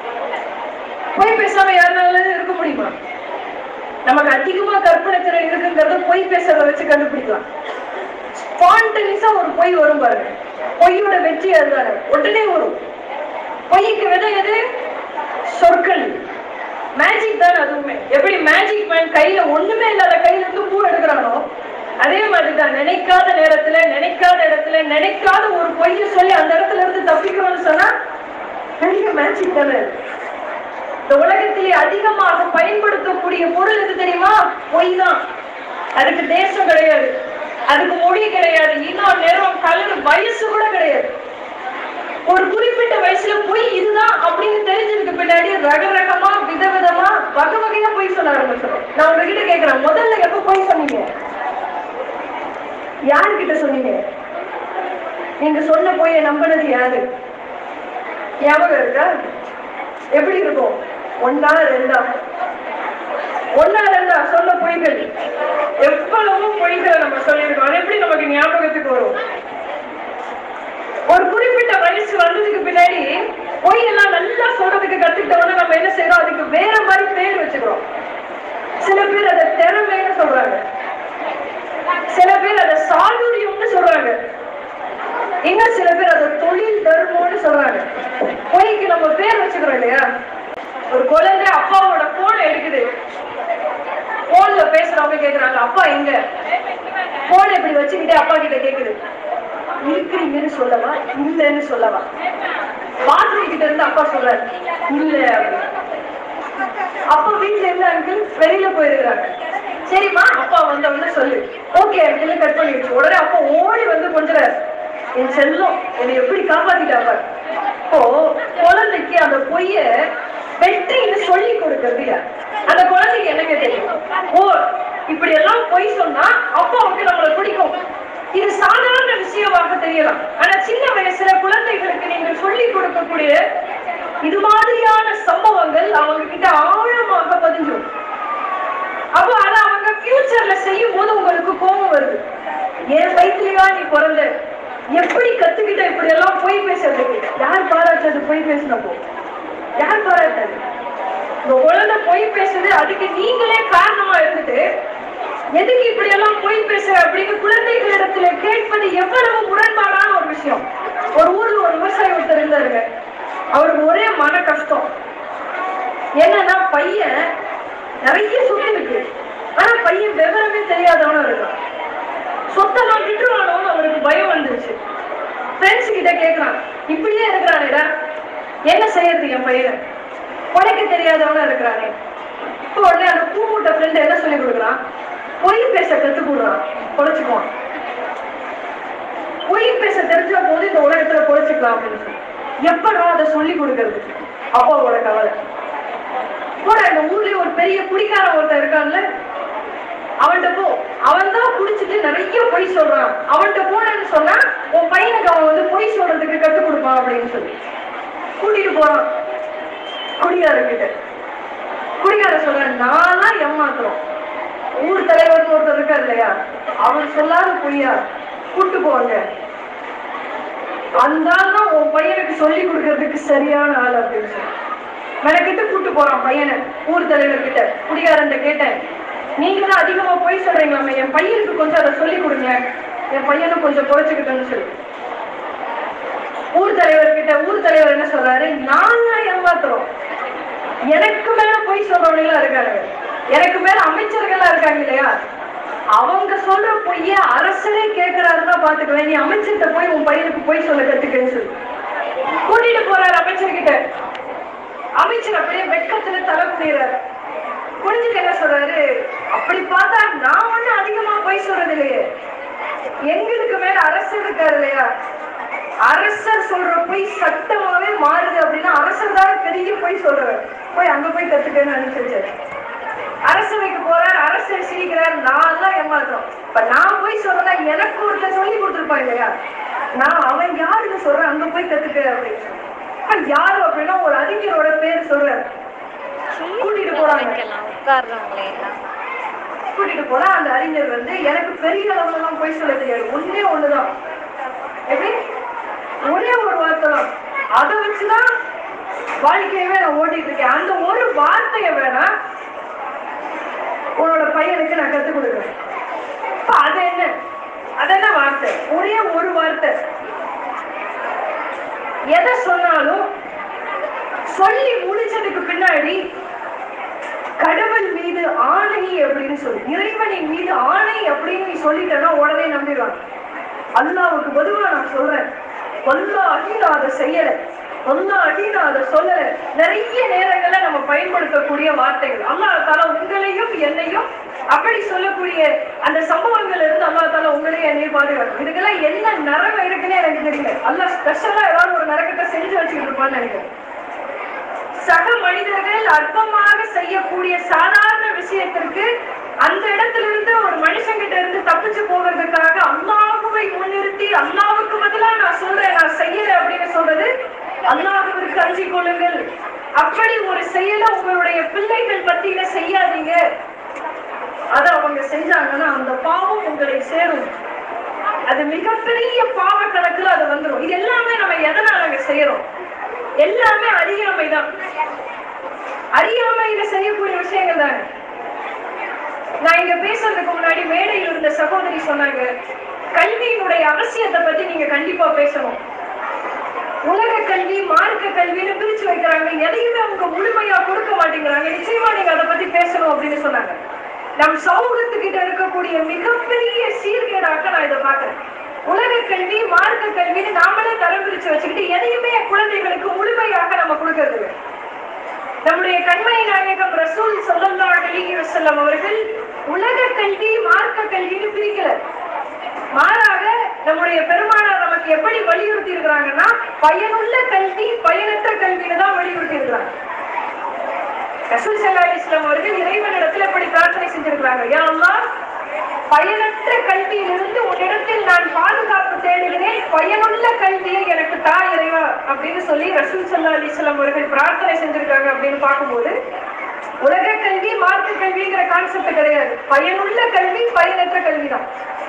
பொய் பேசாம யாருனால இருக்க முடியுமா நமக்கு அதிகமா கற்பனை திறன் இருக்குங்கிறத பொய் பேசுறத வச்சு கண்டுபிடிக்கலாம் ஸ்பான்டனிஸா ஒரு பொய் வரும் பாருங்க பொய்யோட வெற்றி அதுதானே உடனே வரும் பொய்க்கு விதை எது சொற்கள் மேஜிக் தானே அதுவுமே எப்படி மேஜிக் மேன் கையில ஒண்ணுமே இல்லாத கையில இருந்து பூ எடுக்கிறானோ அதே மாதிரிதான் நினைக்காத நேரத்துல நினைக்காத இடத்துல நினைக்காத ஒரு பொய்ய சொல்லி அந்த இடத்துல இருந்து தப்பிக்கணும்னு சொன்னா பெரிய மேஜிக் தானே அது. இந்த உலகத்திலே அதிகமாக பயன்படுத்தக்கூடிய பொருள் எது தெரியுமா பொய் தான் அதுக்கு தேசம் கிடையாது அதுக்கு மொழி கிடையாது இன்னும் நேரம் கலர் வயசு கூட கிடையாது ஒரு குறிப்பிட்ட வயசுல பொய் இதுதான் அப்படின்னு தெரிஞ்சதுக்கு பின்னாடி ரக ரகமா விதவிதமா வகை வகையா பொய் சொல்ல ஆரம்பிச்சிடும் நான் உங்ககிட்ட கேக்குறேன் முதல்ல எப்ப பொய் சொன்னீங்க யாருக்கிட்ட சொன்னீங்க நீங்க சொன்ன பொய்யை நம்பினது யாரு ஞாபகம் இருக்கா எப்படி இருக்கும் ஒன்னா ரெண்டா ஒன்னா ரெண்டா சொன்ன பொய்கள் எவ்வளவு பொய்களை நம்ம சொல்லியிருக்கோம் அது எப்படி நமக்கு ஞாபகத்துக்கு வரும் ஒரு குறிப்பிட்ட வயசு வந்ததுக்கு பின்னாடி பொய் எல்லாம் நல்லா சொல்றதுக்கு கத்துக்கிட்டவொடனே நம்ம என்ன செய்யறோம் அதுக்கு வேற மாதிரி பேர் வச்சுக்கிறோம் சில பேர் அதை திறமைன்னு சொல்றாங்க சில பேர் அதை சாதுரியம்னு சொல்றாங்க இன்னும் சில பேர் அதை தொழில் தர்மம்னு சொல்றாங்க பொய்க்கு நம்ம பேர் வச்சுக்கிறோம் இல்லையா ஒரு குழந்தை அப்பாவோட போன் எடுக்குது போன்ல பேசுறவங்க கேக்குறாங்க அப்பா எங்க போன் இப்படி வச்சுக்கிட்டே அப்பா கிட்ட கேக்குது இருக்கிறீங்கன்னு சொல்லவா இல்லைன்னு சொல்லவா பாத்ரூம் கிட்ட இருந்து அப்பா சொல்றாரு இல்ல அப்படின்னு. அப்பா வீட்டுல இல்ல அங்கிள் வெளியில போயிருக்காங்க சரிம்மா அப்பா வந்த உடனே சொல்லு ஓகே அப்படின்னு கட் பண்ணிடுச்சு உடனே அப்பா ஓடி வந்து கொஞ்சம் என் செல்லம் என்னை எப்படி காப்பாத்திட்டாங்க இப்போ குழந்தைக்கு அந்த பொய்ய வெற்றின்னு சொல்லி கொடுக்கறது யார்? அந்த குழந்தைக்கு என்னங்க தெரியும் ஓ இப்படி எல்லாம் பொய் சொன்னா அப்பாவுக்கு நம்மளை பிடிக்கும் இது சாதாரண விஷயமாக தெரியலாம் ஆனா சின்ன வயசுல குழந்தைகளுக்கு நீங்கள் சொல்லி கொடுக்கக்கூடிய இது மாதிரியான சம்பவங்கள் அவங்க கிட்ட ஆழமாக பதிஞ்சிடும் அப்போ அத அவங்க ஃபியூச்சர்ல செய்யும் போது உங்களுக்கு கோபம் வருது ஏன் வயிற்றுலயா நீ பிறந்த எப்படி கத்துக்கிட்ட இப்படி எல்லாம் பொய் பேசுறதுக்கு யார் பாராட்டுறது பொய் பேசினப்போ யார் பாராட்டுறது உங்க குழந்தை பொய் பேசுது அதுக்கு நீங்களே காரணமா இருந்துட்டு எதுக்கு இப்படி எல்லாம் பொய் பேசுற அப்படின்னு குழந்தைகளிடத்துல கேட்பது எவ்வளவு முரண்பாடான ஒரு விஷயம் ஒரு ஊர்ல ஒரு விவசாயி ஒருத்தர் இருந்தாருங்க அவருக்கு ஒரே மன கஷ்டம் என்னன்னா பையன் நிறைய சொத்து இருக்கு ஆனா பையன் விவரமே தெரியாதவனும் இருக்கான் சொத்தெல்லாம் விட்டுருவானோன்னு அவருக்கு பயம் வந்துருச்சு ஃப்ரெண்ட்ஸ் கிட்ட கேக்குறான் இப்படியே இருக்கிறானேடா என்ன செய்யறது என் பையன் உழைக்க தெரியாதவனா இருக்கிறானே இப்போ உடனே அந்த பூமூட்ட ஃப்ரெண்ட் என்ன சொல்லி கொடுக்குறான் பொய் பேச கத்து கொடுறான் பொழைச்சுக்குவான் பொய் பேச தெரிஞ்ச போது இந்த உலகத்துல பொழைச்சுக்கலாம் அப்படின்னு சொல்லி எப்படா அதை சொல்லி கொடுக்கறது அப்பாவோட கவலை கூட இந்த ஊர்லயே ஒரு பெரிய குடிக்காரன் ஒருத்தன் இருக்கான்ல அவன்கிட்ட போ அவன் தான் குடிச்சிட்டு நிறைய பொய் சொல்றான் அவன்கிட்ட போனேன்னு சொன்னா உன் பையனுக்கு அவன் வந்து பொய் சொல்றதுக்கு கத்துக் கொடுப்பான் அப்படின்னு சொல்லி கூட்டிட்டு போறான் குடிகாரங்கிட்ட குடிகார சொல்றான் நான்லாம் ஏமாத்துறோம் ஊர் தலைவர் ஒருத்தர் இருக்கார் இல்லையா அவர் சொல்லாத பொய்யா கூட்டு போவாங்க அந்த ஆள் தான் உன் பையனுக்கு சொல்லி கொடுக்கறதுக்கு சரியான ஆள் அப்படின்னு சொல்லி மெனக்கிட்டு கூட்டு போறான் பையனை ஊர் தலைவர் கிட்ட குடிகாரன் கேட்டேன் நீங்க தான் அதிகமா போய் சொல்றீங்களாமே என் பையனுக்கு கொஞ்சம் அதை சொல்லி கொடுங்க என் பையனும் கொஞ்சம் குறைச்சுக்கிட்டேன்னு சொல்லி ஊர் தலைவர் கிட்ட ஊர் தலைவர் என்ன சொல்றாரு நான் தான் ஏமாத்துறோம் எனக்கு மேல போய் சொல்றவங்க இருக்காங்க எனக்கு மேல அமைச்சர்களா இருக்காங்க இல்லையா அவங்க சொல்ற பொய்ய அரசரே கேட்கிறாருன்னா பாத்துக்கலாம் நீ அமைச்சர்கிட்ட போய் உன் பையனுக்கு போய் சொல்ல கத்துக்கன்னு சொல்லி கூட்டிட்டு போறாரு அமைச்சர்கிட்ட அமைச்சர் அப்படியே வெட்கத்துல தலை குனிறாரு குனிஞ்சுட்டு என்ன சொல்றாரு அப்படி பார்த்தா நான் ஒண்ணு அதிகமா போய் சொல்றது இல்லையே எங்களுக்கு மேல அரசர் இருக்காரு இல்லையா அரசர் சொல்ற பொய் சட்டமாவே மாறுது அப்படின்னா அரசர் தான் பெரிய பொய் சொல்றவர் போய் அங்க போய் கத்துக்கன்னு அனுப்பிச்சாரு அரசவைக்கு போறார் அரசர் சிரிக்கிறார் நான் எல்லாம் ஏமாத்துறோம் இப்ப நான் போய் சொல்றதா எனக்கு ஒருத்தர் சொல்லி கொடுத்துருப்பான் இல்லையா நான் அவன் யாருன்னு சொல்றேன் அங்க போய் கத்துக்க அப்படின்னு சொல்லி. அப்ப யாரு அப்படின்னா ஒரு அறிஞரோட பேர் சொல்றாரு கூட்டிட்டு போறாங்க வைக்கலாம் உட்கார்றவங்களே எல்லாம் கூட்டிட்டு போனா அந்த அறிஞர் வந்து எனக்கு பெரிய அளவுல எல்லாம் போய் சொல்ல தெரியாது ஒண்ணே ஒண்ணுதான் எப்படி ஒரே ஒரு வார்த்தை தான் அதை வச்சுதான் வாழ்க்கையவே நான் ஓட்டிட்டு இருக்கேன் அந்த ஒரு வார்த்தைய வேணா உன்னோட பையனுக்கு நான் கத்துக் கொடுக்குறேன் அப்ப அது என்ன அது என்ன வார்த்தை ஒரே ஒரு வார்த்தை எதை சொன்னாலும் சொல்லி முடிச்சதுக்கு பின்னாடி கடவுள் மீது ஆணை அப்படின்னு சொல்லி இறைவனின் மீது ஆணை அப்படின்னு நீ சொல்லிட்டேன்னா உடனே நம்பிடுவாங்க அல்லாவுக்கு பொதுவா நான் சொல்றேன் வல்லாகி நான் அதை செய்யல வல்லாகி நான் அதை சொல்லல நிறைய நேரங்கள்ல நம்ம பயன்படுத்தக்கூடிய வார்த்தைகள் அல்லாஹ் தாலா உங்களையும் என்னையும் அப்படி சொல்லக்கூடிய அந்த சம்பவங்கள்ல இருந்து அல்லாஹ் தாலா உங்களையும் என்னையும் பாதுகாக்கும் இதுக்கெல்லாம் என்ன நரகம் இருக்குன்னு எனக்கு தெரியல அல்லாஹ் ஸ்பெஷலா ஏதாவது ஒரு நரகத்தை செஞ்சு வச்சுக்கிட்டு இருப்பான்னு நினைக்கிறேன் சக மனிதர்கள் அற்பமாக செய்யக்கூடிய சாதாரண விஷயத்திற்கு அந்த இடத்துல இருந்து ஒரு மனுஷங்கிட்ட இருந்து தப்பிச்சு போகிறதுக்காக அல்லாஹுவை முன்னிறுத்தி அல்லாவுக்கு பதிலா நான் சொல்றேன் நான் செய்யல அப்படின்னு சொல்றது அல்லாஹுவிற்கு அஞ்சி கொள்ளுங்கள் அப்படி ஒரு செயலை உங்களுடைய பிள்ளைகள் மத்தியில செய்யாதீங்க அத அவங்க செஞ்சாங்கன்னா அந்த பாவம் உங்களை சேரும் அது மிகப்பெரிய பாவ கணக்குல அது வந்துரும் இது எல்லாமே நம்ம எதனால செய்யறோம் எல்லாமே அறியாமை தான் அறியாமையில செய்யக்கூடிய விஷயங்கள் தானே நான் இங்க பேசுறதுக்கு முன்னாடி மேடையில் இருந்த சகோதரி சொன்னாங்க கல்வியினுடைய அவசியத்தை பத்தி நீங்க கண்டிப்பா பேசணும் உலக கல்வி மார்க்க கல்வின்னு பிரிச்சு வைக்கிறாங்க எதையுமே அவங்க முழுமையா கொடுக்க மாட்டேங்கிறாங்க நிச்சயமா நீங்க அதை பத்தி பேசணும் அப்படின்னு சொன்னாங்க நம் சமூகத்துக்கிட்ட இருக்கக்கூடிய மிகப்பெரிய சீர்கேடாக்க நான் இதை பாக்குறேன் உலக கல்வி மார்க்க கல்வின்னு நாமளே தரம் பிரிச்சு வச்சுக்கிட்டு எதையுமே என் குழந்தைகளுக்கு முழுமையாக நம்ம கொடுக்கறது இல்லை. நம்முடைய கண்மை நாயகம் ரசூல் ஸல்லல்லாஹு அலைஹி வஸல்லம் அவர்கள் உலக கல்வி மார்க்க கல்வின்னு பிரிக்கல மாறாக நம்முடைய பெருமானார் நமக்கு எப்படி வலியுறுத்தி இருக்கிறாங்கன்னா பயனுள்ள கல்வி பயனற்ற கல்வின்னு தான் வலியுறுத்தி இருக்கிறாங்க ரசூல் ஸல்லல்லாஹு அலைஹி வஸல்லம் அவர்கள் இறைவனிடத்தில் எப்படி பிரார்த்தனை செஞ்சிருக்கிறாங்க யா அல்லாஹ் பயனற்ற கல்வியிலிருந்து உன்னிடத்தில் நான் பாதுகாப்பு தேடுகிறேன் பயனுள்ள கல்வியை எனக்கு தா இறைவா அப்படின்னு சொல்லி ரசூல் சல்லா அலிஸ்லாம் அவர்கள் பிரார்த்தனை செஞ்சிருக்காங்க அப்படின்னு பார்க்கும்போது உலக கல்வி மார்க்க கல்விங்கிற கான்செப்ட் கிடையாது பயனுள்ள கல்வி பயனற்ற கல்வி தான்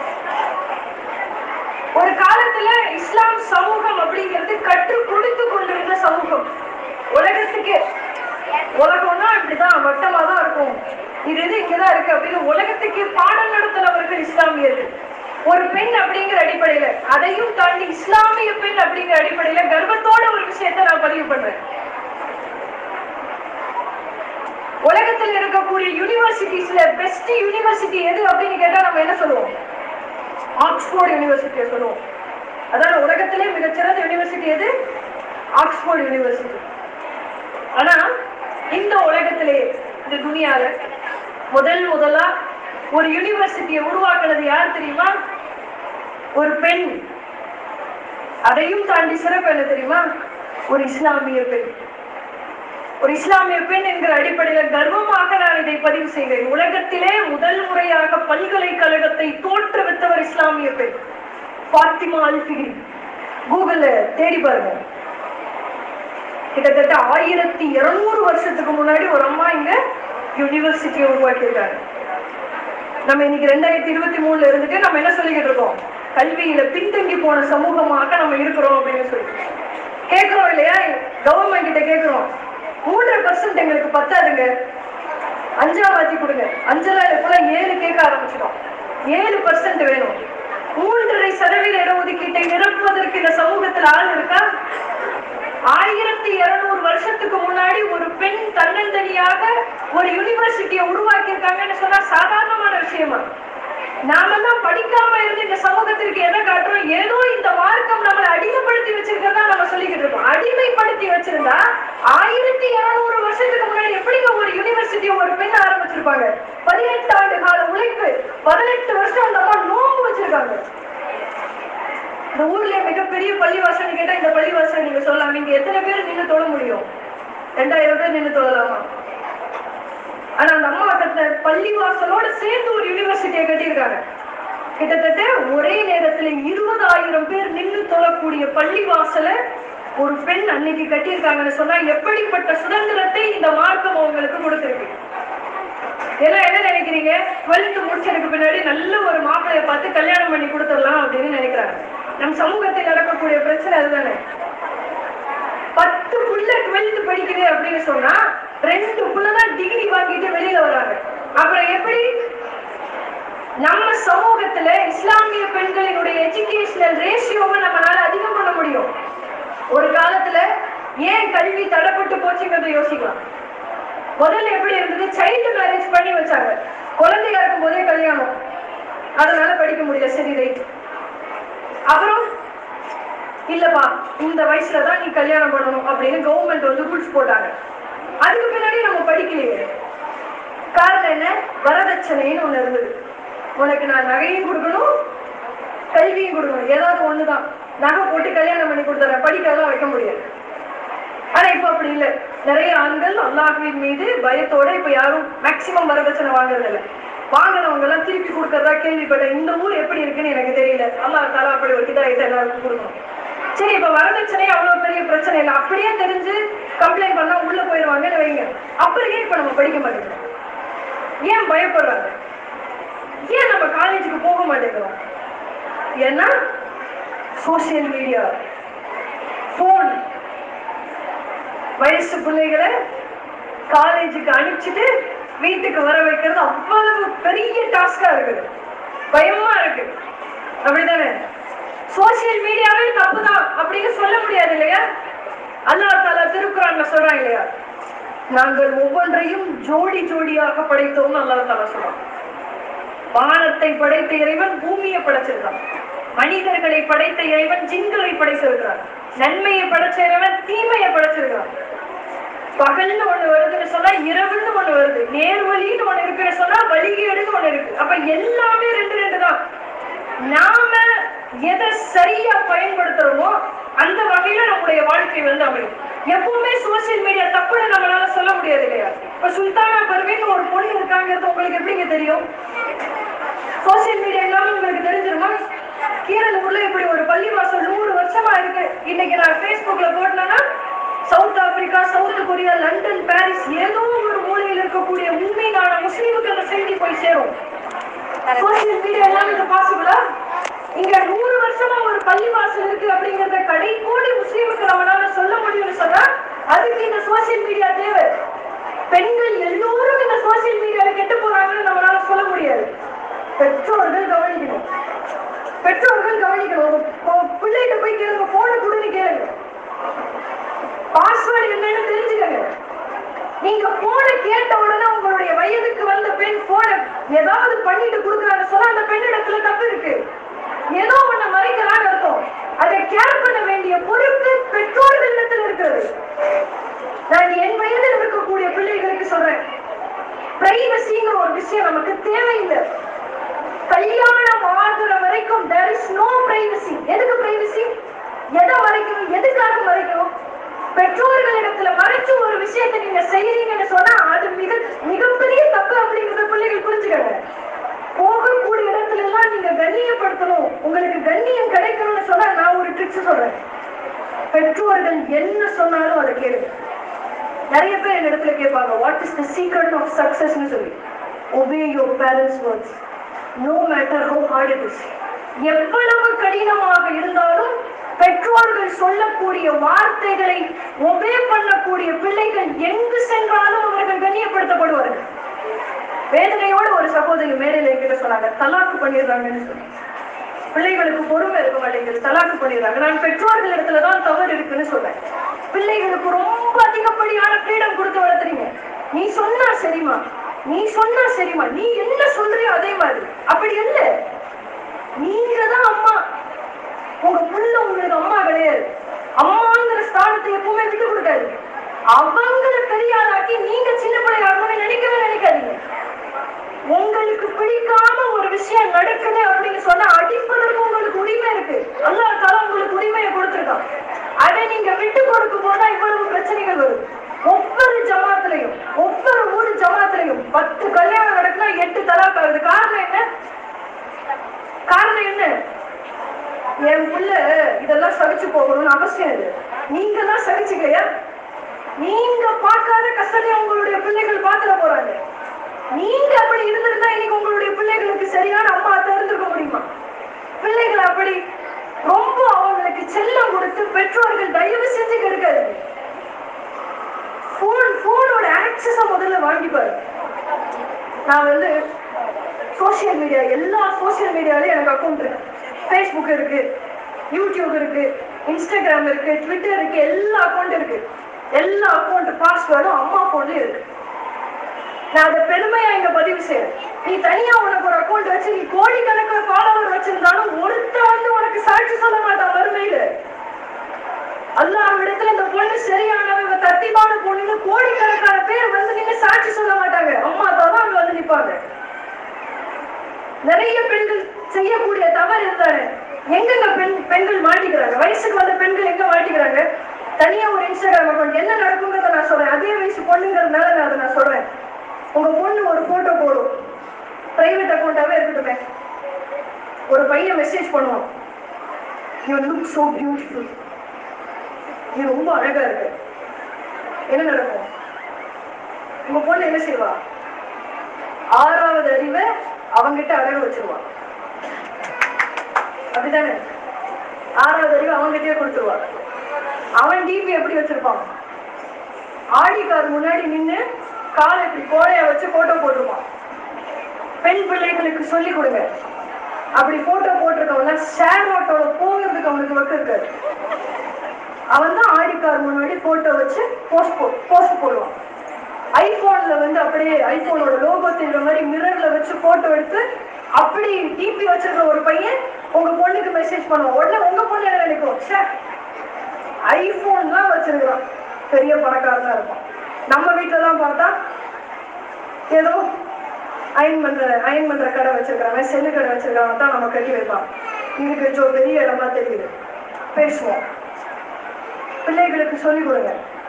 ஒரு காலத்துல இஸ்லாம் சமூகம் அப்படிங்கிறது கற்றுக் கொடுத்து கொண்டிருந்த சமூகம் உலகத்துக்கு உலகம்னா இப்படிதான் வட்டமா தான் இருக்கும் இது இது இங்கதான் இருக்கு அப்படின்னு உலகத்துக்கு பாடம் நடத்தினவர்கள் இஸ்லாமியர்கள் ஒரு பெண் அப்படிங்கிற அடிப்படையில அதையும் தாண்டி இஸ்லாமிய பெண் அப்படிங்கிற அடிப்படையில கர்வத்தோட ஒரு விஷயத்தை நான் பதிவு பண்றேன் உலகத்தில் இருக்கக்கூடிய யூனிவர்சிட்டிஸ்ல பெஸ்ட் யூனிவர்சிட்டி எது அப்படின்னு கேட்டா நம்ம என்ன சொல்லுவோம் ஆக்ஸ்போர்ட் யூனிவர்சிட்டியை சொல்லுவோம் அதாவது உலகத்திலே மிகச்சிறந்த யூனிவர்சிட்டி எது ஆக்ஸ்போர்ட் யூனிவர்சிட்டி ஆனா இந்த உலகத்திலே இந்த துனியால முதல் முதலா ஒரு யூனிவர்சிட்டியை உருவாக்குனது யார் தெரியுமா ஒரு பெண் அதையும் தாண்டி சிறப்பு என்ன தெரியுமா ஒரு இஸ்லாமிய பெண் ஒரு இஸ்லாமிய பெண் என்கிற அடிப்படையில கர்வமாக நான் இதை பதிவு செய்கிறேன் உலகத்திலே முதல் முறையாக பல்கலைக்கழகத்தை தோற்றுவித்தவர் இஸ்லாமிய பெண் பாத்திமா அல்பிகி கூகுள்ல தேடி பாருங்க கிட்டத்தட்ட ஆயிரத்தி இருநூறு வருஷத்துக்கு முன்னாடி ஒரு அம்மா இங்க யூனிவர்சிட்டியை உருவாக்கியிருக்காங்க நம்ம இன்னைக்கு ரெண்டாயிரத்தி இருபத்தி மூணுல இருந்துட்டு நம்ம என்ன சொல்லிக்கிட்டு இருக்கோம் கல்வியில பின்தங்கி போன சமூகமாக நம்ம இருக்கிறோம் அப்படின்னு சொல்லி கேட்கிறோம் இல்லையா கவர்மெண்ட் கிட்ட கேட்கிறோம் மூன்றரை பர்சன்ட் எங்களுக்கு பத்தாதுங்க அஞ்சாவாத்தி கொடுங்க அஞ்சலா போல ஏழு கேட்க ஆரம்பிச்சிடும் ஏழு பர்சன்ட் வேணும் மூன்றரை சதவீத இடஒதுக்கீட்டை நிரப்புவதற்கு இந்த சமூகத்துல ஆள் இருக்கா ஆயிரத்தி இருநூறு வருஷத்துக்கு முன்னாடி ஒரு பெண் தன்னந்தனியாக ஒரு யூனிவர்சிட்டியை உருவாக்கியிருக்காங்கன்னு சொன்னா சாதாரணமான விஷயமா நாமெல்லாம் படிக்காம இருந்து இந்த சமூகத்திற்கு எதை காட்டுறோம் ஏதோ இந்த மார்க்கம் நம்மளை அடிமைப்படுத்தி வச்சிருக்கிறதா நம்ம சொல்லிக்கிட்டு இருக்கோம் அடிமைப்படுத்தி வச்சிருந்தா ஆயிரத்தி இருநூறு வருஷத்துக்கு முன்னாடி எப்படிங்க ஒரு யூனிவர்சிட்டியை ஒரு பெண் ஆரம்பிச்சிருப்பாங்க பதினெட்டு ஆண்டு கால உழைப்பு பதினெட்டு வருஷம் அந்த அம்மா நோம்பு வச்சிருக்காங்க இந்த ஊர்ல மிகப்பெரிய பள்ளிவாசல் கேட்டா இந்த பள்ளிவாசல் நீங்க சொல்லலாம் நீங்க எத்தனை பேர் நின்று தொழ முடியும் ரெண்டாயிரம் பேர் நின்று தொழலாமா ஆனா அந்த அம்மா கட்ட பள்ளிவாசலோட சேர்ந்து ஒரு யூனிவர்சிட்டியை கட்டியிருக்காங்க கிட்டத்தட்ட ஒரே நேரத்துல இருபதாயிரம் பேர் நின்று தொழக்கூடிய பள்ளிவாசலை ஒரு பெண் அன்னைக்கு கட்டியிருக்காங்கன்னு சொன்னா எப்படிப்பட்ட சுதந்திரத்தை இந்த மார்க்கம் அவங்களுக்கு கொடுத்திருக்கு எல்லாம் என்ன நினைக்கிறீங்க டுவெல்த் முடிச்சதுக்கு பின்னாடி நல்ல ஒரு மாப்பிளைய பார்த்து கல்யாணம் பண்ணி கொடுத்துடலாம் அப்படின்னு நினைக்கிறாங்க நம் சமூகத்தில் நடக்கக்கூடிய பிரச்சனை அதுதானே பத்து புள்ள டுவெல்த் படிக்குது அப்படின்னு சொன்னா ரெண்டு புள்ளதான் டிகிரி வாங்கிட்டு வெளியில வராங்க அப்புறம் எப்படி நம்ம சமூகத்துல இஸ்லாமிய பெண்களினுடைய எஜுகேஷனல் ரேஷியோவை நம்மளால அதிகம் பண்ண முடியும் ஒரு காலத்துல ஏன் கல்வி தடைப்பட்டு போச்சுங்கிறத யோசிக்கலாம் முதல்ல எப்படி இருந்தது சைல்டு மேரேஜ் பண்ணி வச்சாங்க குழந்தையா இருக்கும் போதே கல்யாணம் அதனால படிக்க முடியல சரி ரைட் அப்புறம் இல்லப்பா இந்த வயசுல தான் நீ கல்யாணம் பண்ணணும் அப்படின்னு கவர்மெண்ட் வந்து ரூல்ஸ் போட்டாங்க அதுக்கு பின்னாடி நம்ம படிக்கலையே காரணம் என்ன வரதட்சணைன்னு ஒண்ணு இருந்தது உனக்கு நான் நகையும் கொடுக்கணும் கல்வியும் கொடுக்கணும் ஏதாவது ஒண்ணுதான் நகை போட்டு கல்யாணம் பண்ணி கொடுத்துறேன் படிக்கலாம் வைக்க முடியாது ஆனா இப்ப அப்படி இல்ல நிறைய ஆண்கள் அல்லாஹ்வின் மீது பயத்தோட இப்ப யாரும் மேக்சிமம் வரதட்சணை வாங்குறது இல்ல வாங்கினவங்க எல்லாம் திருப்பி கொடுக்கறதா கேள்விப்பட்டேன் இந்த ஊர் எப்படி இருக்குன்னு எனக்கு தெரியல அல்லாஹ் தாலா அப்படி ஒரு இதாயிட்ட எல்லாருக்கும் கொடுக்கணும் சரி இப்ப வரதட்சணை அவ்வளவு பெரிய பிரச்சனை இல்லை அப்படியே தெரிஞ்சு கம்ப்ளைண்ட் பண்ணா உள்ள போயிடுவாங்கன்னு வைங்க அப்படியே இப்ப நம்ம படிக்க மாட்டேங்கிறோம் ஏன் பயப்படுறாங்க ஏன் நம்ம காலேஜுக்கு போக மாட்டேங்கிறோம் ஏன்னா சோசியல் மீடியா போன் வயசு பிள்ளைகளை காலேஜுக்கு அனுப்பிச்சிட்டு வீட்டுக்கு வர வைக்கிறது அவ்வளவு பெரிய டாஸ்கா இருக்குது பயமா இருக்கு அப்படிதானே சோசியல் மீடியாவே தப்புதான் அப்படின்னு சொல்ல முடியாது இல்லையா அல்லாஹ் தாலா திருக்குறாங்க சொல்றாங்க இல்லையா நாங்கள் ஒவ்வொன்றையும் ஜோடி ஜோடியாக படைத்தோம்னு அல்லாஹ் தாலா சொல்றான் வானத்தை படைத்த இறைவன் பூமியை படைச்சிருக்கான் மனிதர்களை படைத்த இறைவன் ஜின்களை படைத்திருக்கிறான் நன்மையை படைச்ச இறைவன் தீமையை படைச்சிருக்கிறான் பகல்னு ஒண்ணு வருதுன்னு சொன்னா இரவுன்னு ஒண்ணு வருது நேர்வழின்னு ஒண்ணு இருக்குன்னு சொன்னா வழிகேடுன்னு ஒண்ணு இருக்கு அப்ப எல்லாமே ரெண்டு ரெண்டு தான் நாம எதை சரியா பயன்படுத்துறோமோ அந்த வகையில நம்முடைய வாழ்க்கை வந்து அமையும் எப்பவுமே சோசியல் மீடியா தப்புன்னு நம்மளால சொல்ல முடியாது இல்லையா இப்ப சுல்தானா பர்வீன் ஒரு பொண்ணு இருக்காங்கிறது உங்களுக்கு எப்படிங்க தெரியும் சோசியல் மீடியா இல்லாம உங்களுக்கு தெரிஞ்சிருமா கீரனூர்ல இப்படி ஒரு பள்ளிவாசல் நூறு வருஷமா இருக்கு இன்னைக்கு நான் Facebookல போட்டேன்னா South Africa South Korea London Paris ஏதோ ஒரு மூலையில் இருக்கக்கூடிய உண்மையான முஸ்லீமுக்கு அந்த செய்தி போய் சேரும் சோசியல் மீடியா எல்லாம் இது பாசிபிளா இங்க நூறு வருஷமா ஒரு பள்ளிவாசல் இருக்கு அப்படிங்கறத கடை கோடி முஸ்லீமுக்கு நம்மளால சொல்ல முடியும்னு சொன்னா அதுக்கு இந்த சோசியல் மீடியா தேவை பெண்கள் எல்லோரும் இந்த சோசியல் மீடியால கெட்டு போறாங்கன்னு நம்மளால சொல்ல முடியாது பெற்றோர்கள் கவனிக்கணும் பெற்றோர்கள் கவனிக்கணும் உங்க உங்க பிள்ளைகிட்ட போய் கேளுங்க போன கொடுன்னு கேளுங்க பாஸ்வேர்டு என்னன்னு தெரிஞ்சுக்கங்க நீங்க போன கேட்ட உடனே உங்களுடைய வயதுக்கு வந்த பெண் போன ஏதாவது பண்ணிட்டு கொடுக்குறாங்க சொன்னா அந்த பெண்ணிடத்துல தப்பு இருக்கு ஏதோ ஒண்ணு மறைக்கலாம்னு அர்த்தம் அதை கேர் பண்ண வேண்டிய பொறுப்பு பெற்றோர்களிடத்தில் இருக்கிறது நான் என் வயதில் இருக்கக்கூடிய பிள்ளைகளுக்கு சொல்றேன் பிரைவசிங்கிற ஒரு விஷயம் நமக்கு தேவையில்லை கல்யாணம் ஆகுற வரைக்கும் there is no privacy எதுக்கு privacy எதை மறைக்கணும் எதுக்காக மறைக்கணும் பெற்றோர்களிடத்துல மறைச்சு ஒரு விஷயத்தை நீங்க செய்யறீங்கன்னு சொன்னா அது மிக மிகப்பெரிய தப்பு அப்படிங்கறத பிள்ளைகள் புரிஞ்சுக்கங்க போகக்கூடிய இடத்துல எல்லாம் நீங்க கண்ணியப்படுத்தணும் உங்களுக்கு கண்ணியம் கிடைக்கணும்னு சொன்னா நான் ஒரு ட்ரிக்ஸ் சொல்றேன் பெற்றோர்கள் என்ன சொன்னாலும் அதை கேளுங்க நிறைய பேர் என் இடத்துல கேட்பாங்க what is the secret of சக்சஸ்னு சொல்லி obey your parents words no matter how hard it is எவ்வளவு கடினமாக இருந்தாலும் பெற்றோர்கள் சொல்லக்கூடிய வார்த்தைகளை ஒபே பண்ணக்கூடிய பிள்ளைகள் எங்கு சென்றாலும் அவர்கள் கண்ணியப்படுத்தப்படுவார்கள் வேதனையோட ஒரு சகோதரி மேடையில் என்கிட்ட சொன்னாங்க தலாக்கு பண்ணிடுறாங்கன்னு சொல்லி பிள்ளைகளுக்கு பொறுமை இருக்க மாட்டேங்குது தலாக்கு பண்ணிடுறாங்க நான் பெற்றோர்கள் இடத்துல தான் தவறு இருக்குன்னு சொல்றேன் பிள்ளைகளுக்கு ரொம்ப அதிகப்படியான ஃப்ரீடம் கொடுத்து வளர்த்துறீங்க நீ சொன்னா சரிமா நீ சொன்னா சரிமா நீ என்ன சொல்றியோ அதே மாதிரி அப்படி இல்ல நீங்க தான் அம்மா உங்க புள்ள உங்களுக்கு அம்மா கிடையாது அம்மாங்கிற ஸ்தானத்தை எப்பவுமே விட்டு கொடுக்காது அவங்கள பெரிய ஆளாக்கி நீங்க சின்ன பிள்ளையாகணும்னு நினைக்கவே நினைக்காதீங்க உங்களுக்கு பிடிக்காம ஒரு விஷயம் நடக்குது அப்படின்னு சொன்னா அடிப்பதற்கு உங்களுக்கு உரிமை இருக்கு அல்லாஹ் தாலா உங்களுக்கு உரிமையை கொடுத்திருக்கான் அதை நீங்க விட்டு கொடுக்கும் போதா இவ்வளவு பிரச்சனைகள் வரும் ஒவ்வொரு ஜமாத்துலயும் ஒவ்வொரு ஊர் ஜமாத்துலயும் பத்து கல்யாணம் நடக்குனா எட்டு தலாக் ஆகுது காரணம் என்ன காரணம் என்ன என் புள்ள இதெல்லாம் சகிச்சு போகணும்னு அவசியம் இல்லை நீங்க தான் சகிச்சுக்கலையா நீங்க பார்க்காத கஷ்டத்தை உங்களுடைய பிள்ளைகள் பார்த்துட போறாங்க நீங்க அப்படி இருந்திருந்தா இன்னைக்கு உங்களுடைய பிள்ளைகளுக்கு சரியான அம்மா தெரிஞ்சிருக்க முடியுமா பிள்ளைகள் அப்படி ரொம்ப அவங்களுக்கு செல்லம் கொடுத்து பெற்றோர்கள் தயவு செஞ்சு கெடுக்காது போன் போனோட ஆக்சஸ முதல்ல வாங்கி பாரு நான் வந்து சோஷியல் மீடியா எல்லா சோஷியல் மீடியாலயும் எனக்கு அக்கௌண்ட் இருக்கு ஃபேஸ்புக் இருக்கு யூடியூப் இருக்கு இன்ஸ்டாகிராம் இருக்கு ட்விட்டர் இருக்கு எல்லா அக்கௌண்ட் இருக்கு எல்லா அக்கௌண்ட் பாஸ்வேர்டும் அம்மா போன்லயும் இருக்கு நான் அதை பெருமையா இங்க பதிவு செய்யறேன் நீ தனியா உனக்கு ஒரு அக்கௌண்ட் வச்சு நீ கோடிக்கணக்கில் ஃபாலோவர் வச்சிருந்தாலும் ஒருத்த வந்து உனக்கு சாட்சி சொல்ல மாட்டான் வறுமையில அல்லாஹ்விடத்துல இந்த பொண்ணு சரியானவ இவ தத்திபான பொண்ணுன்னு கோடிக்கணக்கான பேர் வந்து நின்னு சாட்சி சொல்ல மாட்டாங்க அம்மா தான் அங்க வந்து நிப்பாங்க நிறைய பெண்கள் செய்யக்கூடிய தவறு இருந்தாரு எங்கெங்க பெண் பெண்கள் மாட்டிக்கிறாங்க வயசுக்கு வந்த பெண்கள் எங்க மாட்டிக்கிறாங்க தனியா ஒரு இன்ஸ்டாகிராம் அக்கௌண்ட் என்ன நடக்குங்கிறத நான் சொல்றேன் அதே வயசு பொண்ணுங்கிறதுனால நான் அதை நான் சொல்றேன் உங்க பொண்ணு ஒரு போட்டோ போடும் பிரைவேட் அக்கௌண்டாவே இருக்கட்டுமே ஒரு பையன் மெசேஜ் பண்ணுவான் யூ லுக் சோ பியூட்டிஃபுல் நீ ரொம்ப அழகா இருக்கு என்ன நடக்கும் உங்க பொண்ணு என்ன செய்வா ஆறாவது அறிவை அவங்கிட்ட அழகு வச்சிருவா அப்படிதானே ஆறாவது அறிவு அவங்கிட்டயே கொடுத்துருவா அவன் டிபி எப்படி வச்சிருப்பான் ஆடி கார் முன்னாடி நின்னு காலை இப்படி கோழைய வச்சு போட்டோ போட்டிருப்பான் பெண் பிள்ளைகளுக்கு சொல்லி கொடுங்க அப்படி போட்டோ போட்டிருக்கவங்க ஷேர் ஆட்டோட போகிறதுக்கு அவனுக்கு வக்கு இருக்காது அவன் தான் ஆடி கார் முன்னாடி போட்டோ வச்சு போஸ்ட் போ போஸ்ட் போடுவான் ஐபோன்ல வந்து அப்படியே ஐபோனோட லோகோ தெரியுற மாதிரி மிரர்ல வச்சு போட்டோ எடுத்து அப்படி டிபி வச்சிருக்க ஒரு பையன் உங்க பொண்ணுக்கு மெசேஜ் பண்ணுவான் உடனே உங்க பொண்ணு என்ன நினைக்கும் ச்சே ஐபோன்லாம் வச்சிருக்கிறான் பெரிய பணக்காரனா இருப்பான் நம்ம வீட்டுல தான் பார்த்தா ஏதோ அயன் பண்ற அயன் பண்ற கடை வச்சிருக்கிறவன் செல்லு கடை வச்சிருக்கிறவன் தான் நம்ம கட்டி வைப்பான் இதுக்கு ஜோ பெரிய இடமா தெரியுது பேசுவோம் பிள்ளைகளுக்கு சொல்லிக் கொடுங்க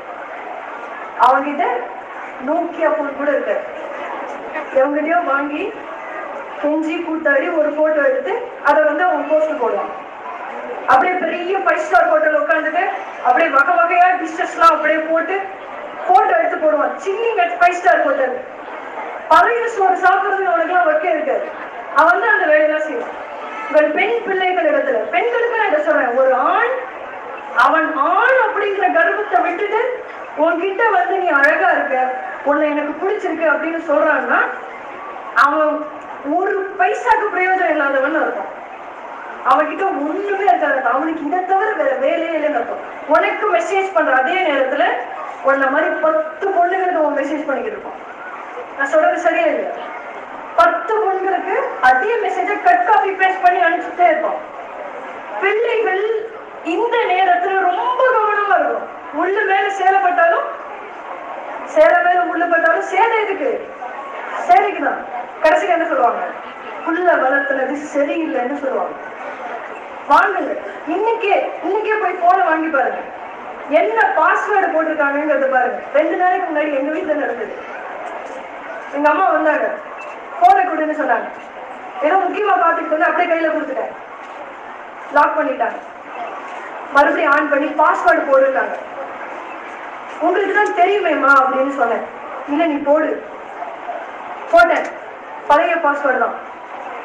அவங்கிட்ட நோக்கியா போன் கூட இருக்கு எவங்கிட்டயோ வாங்கி கெஞ்சி கூத்தாடி ஒரு போட்டோ எடுத்து அதை வந்து அவன் போஸ்ட் போடுவான் அப்படியே பெரிய ஃபைவ் ஸ்டார் ஹோட்டல் உட்காந்துட்டு அப்படியே வகை வகையா டிஷ்ஷஸ்லாம் அப்படியே போட்டு போட்டோ எடுத்து போடுவான் சில்லி வெட் ஃபைவ் ஸ்டார் ஹோட்டல் பழைய சோறு சாப்பிடுறது அவனுக்குலாம் வைக்க இருக்காது அவன் தான் அந்த வேலையெல்லாம் செய்வான் உங்கள் பெண் பிள்ளைகள் இடத்துல பெண்களுக்கு நான் இதை சொல்றேன் ஒரு ஆண் அவன் ஆண் அப்படிங்கிற கர்வத்தை விட்டுட்டு உன்கிட்ட வந்து நீ அழகா இருக்க உன்னை எனக்கு பிடிச்சிருக்கு அப்படின்னு சொல்றான்னா அவன் ஒரு பைசாக்கு பிரயோஜனம் இல்லாதவன் அர்த்தம் அவன்கிட்ட ஒண்ணுமே இருக்காது அவனுக்கு இதை தவிர வேற வேலையே இல்லைன்னு அர்த்தம் உனக்கு மெசேஜ் பண்ற அதே நேரத்துல உன்ன மாதிரி பத்து பொண்ணுங்களுக்கு அவன் மெசேஜ் பண்ணிக்கிட்டு இருப்பான் நான் சொல்றது சரியா இல்லையா பத்து பொண்ணுங்களுக்கு அதே மெசேஜை கட் காப்பி பேஸ்ட் பண்ணி அனுப்பிச்சுட்டே இருப்பான் பிள்ளைகள் இந்த நேரத்துல ரொம்ப கவனமா இருக்கும் முள்ளு மேல சேலைப்பட்டாலும் சேலை மேல முள்ளு பட்டாலும் சேலை எதுக்கு சேலைக்கு தான் கடைசிக்கு என்ன சொல்லுவாங்க புள்ள வளர்த்துனது சரியில்லைன்னு சொல்லுவாங்க வாங்குங்க இன்னைக்கே இன்னைக்கே போய் போனை வாங்கி பாருங்க என்ன பாஸ்வேர்டு போட்டிருக்காங்கங்கிறத பாருங்க ரெண்டு நாளைக்கு முன்னாடி எங்க வீட்டுல நடந்தது எங்க அம்மா வந்தாங்க போனை கொடுன்னு சொன்னாங்க ஏதோ முக்கியமா பார்த்துக்கிட்டு வந்து அப்படியே கையில கொடுத்துட்டேன் லாக் பண்ணிட்டாங்க மறுபடியும் ஆன் பண்ணி பாஸ்வேர்டு போட்டுட்டாங்க உங்களுக்கு தான் தெரியுமேம்மா அப்படின்னு சொன்னேன் இல்ல நீ போடு போட்டேன் பழைய பாஸ்வேர்டு தான்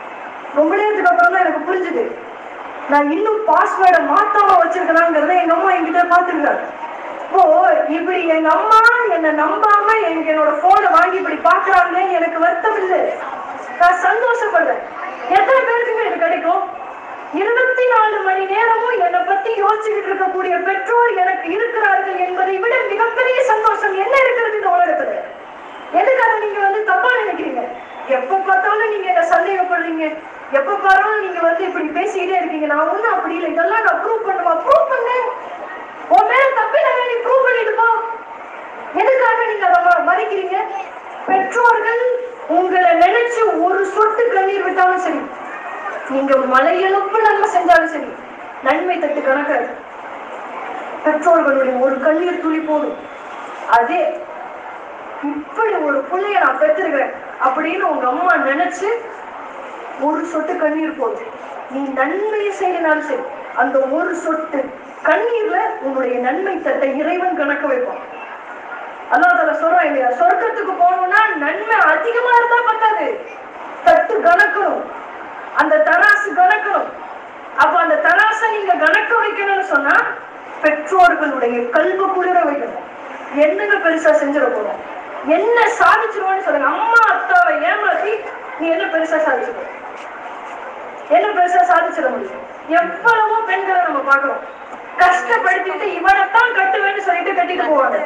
ரொம்ப நேரத்துக்கு அப்புறம் தான் எனக்கு புரிஞ்சுது நான் இன்னும் பாஸ்வேர்டை மாத்தாம வச்சிருக்கலாங்கிறத எங்க அம்மா என்கிட்ட பாத்துருக்காங்க இப்போ இப்படி எங்க அம்மா என்னை நம்பாம எனக்கு என்னோட போனை வாங்கி இப்படி பாக்குறாங்க எனக்கு வருத்தம் இல்லை நான் சந்தோஷப்படுறேன் எத்தனை பேருக்குமே இது கிடைக்கும் இருபத்தி நாலு மணி நேரமும் என்னை பத்தி யோசிச்சுக்கிட்டு இருக்கக்கூடிய பெற்றோர் எனக்கு இருக்கிறார்கள் என்பதை விட மிகப்பெரிய சந்தோஷம் என்ன இருக்கிறது இந்த உலகத்துல எதுக்காக நீங்க வந்து தப்பா நினைக்கிறீங்க எப்ப பார்த்தாலும் நீங்க என்ன சந்தேகப்படுறீங்க எப்ப பார்த்தாலும் நீங்க வந்து இப்படி பேசிக்கிட்டே இருக்கீங்க நான் ஒண்ணும் அப்படி இல்லை இதெல்லாம் நான் ப்ரூவ் பண்ணுவா ப்ரூவ் பண்ணு உன் மேல தப்பில்லை நீ ப்ரூவ் பண்ணிட்டு போ எதுக்காக நீங்க அதை ம- மறைக்கிறீங்க பெற்றோர்கள் உங்களை நினைச்சு ஒரு சொட்டு கண்ணீர் விட்டாலும் சரி நீங்க மலையளப்பு நன்மை செஞ்சாலும் சரி நன்மை தட்டு கணக்காது பெற்றோர்களுடைய ஒரு கண்ணீர் துளி போதும் அதே இப்படி ஒரு பிள்ளைய நான் பெற்றிருக்கிறேன் அப்படின்னு உங்க அம்மா நினைச்சு ஒரு சொட்டு கண்ணீர் போதும் நீ நன்மையை செய்யனாலும் சரி அந்த ஒரு சொட்டு கண்ணீர்ல உன்னுடைய நன்மை தட்டை இறைவன் கணக்க வைப்பான் அல்லாஹ் தாலா சொல்றான் இல்லையா சொர்க்கத்துக்கு போகணும்னா நன்மை அதிகமா இருந்தா பத்தாது தட்டு கணக்கணும் அந்த தராசு கணக்கணும் அப்ப அந்த தராசை நீங்க கணக்க வைக்கணும்னு சொன்னா பெற்றோர்களுடைய கல்வ குளிர வைக்கணும் என்னங்க பெருசா செஞ்சிட போறோம் என்ன சாதிச்சிருவோம்னு சொல்லுங்க அம்மா அத்தாவை ஏமாத்தி நீ என்ன பெருசா சாதிச்சிருவ என்ன பெருசா சாதிச்சிட முடியும் எவ்வளவோ பெண்களை நம்ம பார்க்கிறோம் கஷ்டப்படுத்திட்டு இவனைத்தான் கட்டுவேன்னு சொல்லிட்டு கட்டிட்டு போவாங்க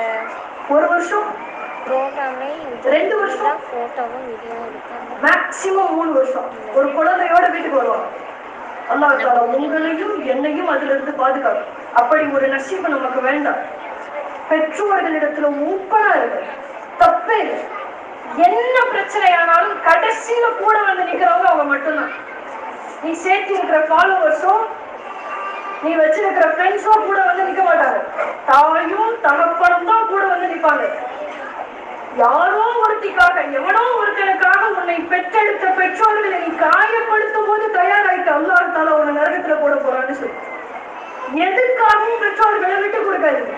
ஒரு வருஷம் ப்ரோக்ராமே ரெண்டு வருஷம்? ஃபோட்டோவும் வீடியோவும் இருக்காங்க மேக்சிமம் மூணு வருஷம் ஒரு குழந்தையோட வீட்டுக்கு வருவாங்க அல்லாஹ் தாலா உங்களையும் என்னையும் அதுல இருந்து பாதுகாக்கும் அப்படி ஒரு நசீபு நமக்கு வேண்டாம் பெற்றோர்களிடத்துல ஓப்பனா இருக்கு தப்பே இல்லை என்ன பிரச்சனையானாலும் கடைசியில கூட வந்து நிக்கிறவங்க அவங்க மட்டும்தான் நீ சேர்த்து இருக்கிற ஃபாலோவர்ஸும் நீ வச்சிருக்கிற ஃப்ரெண்ட்ஸும் கூட வந்து நிக்க மாட்டாங்க தாயும் தகப்பனும் தான் கூட வந்து நிப்பாங்க யாரோ ஒருத்திக்காக எவனோ ஒருத்தனுக்காக உன்னை பெற்றெடுத்த பெற்றோர்களை நீ காயப்படுத்தும் போது தயாராயிட்டு அல்லாஹ் தாலா உன்னை நரகத்துல போட போறான்னு சொல்லி எதுக்காகவும் பெற்றோர்களை விட்டு கொடுக்காதீங்க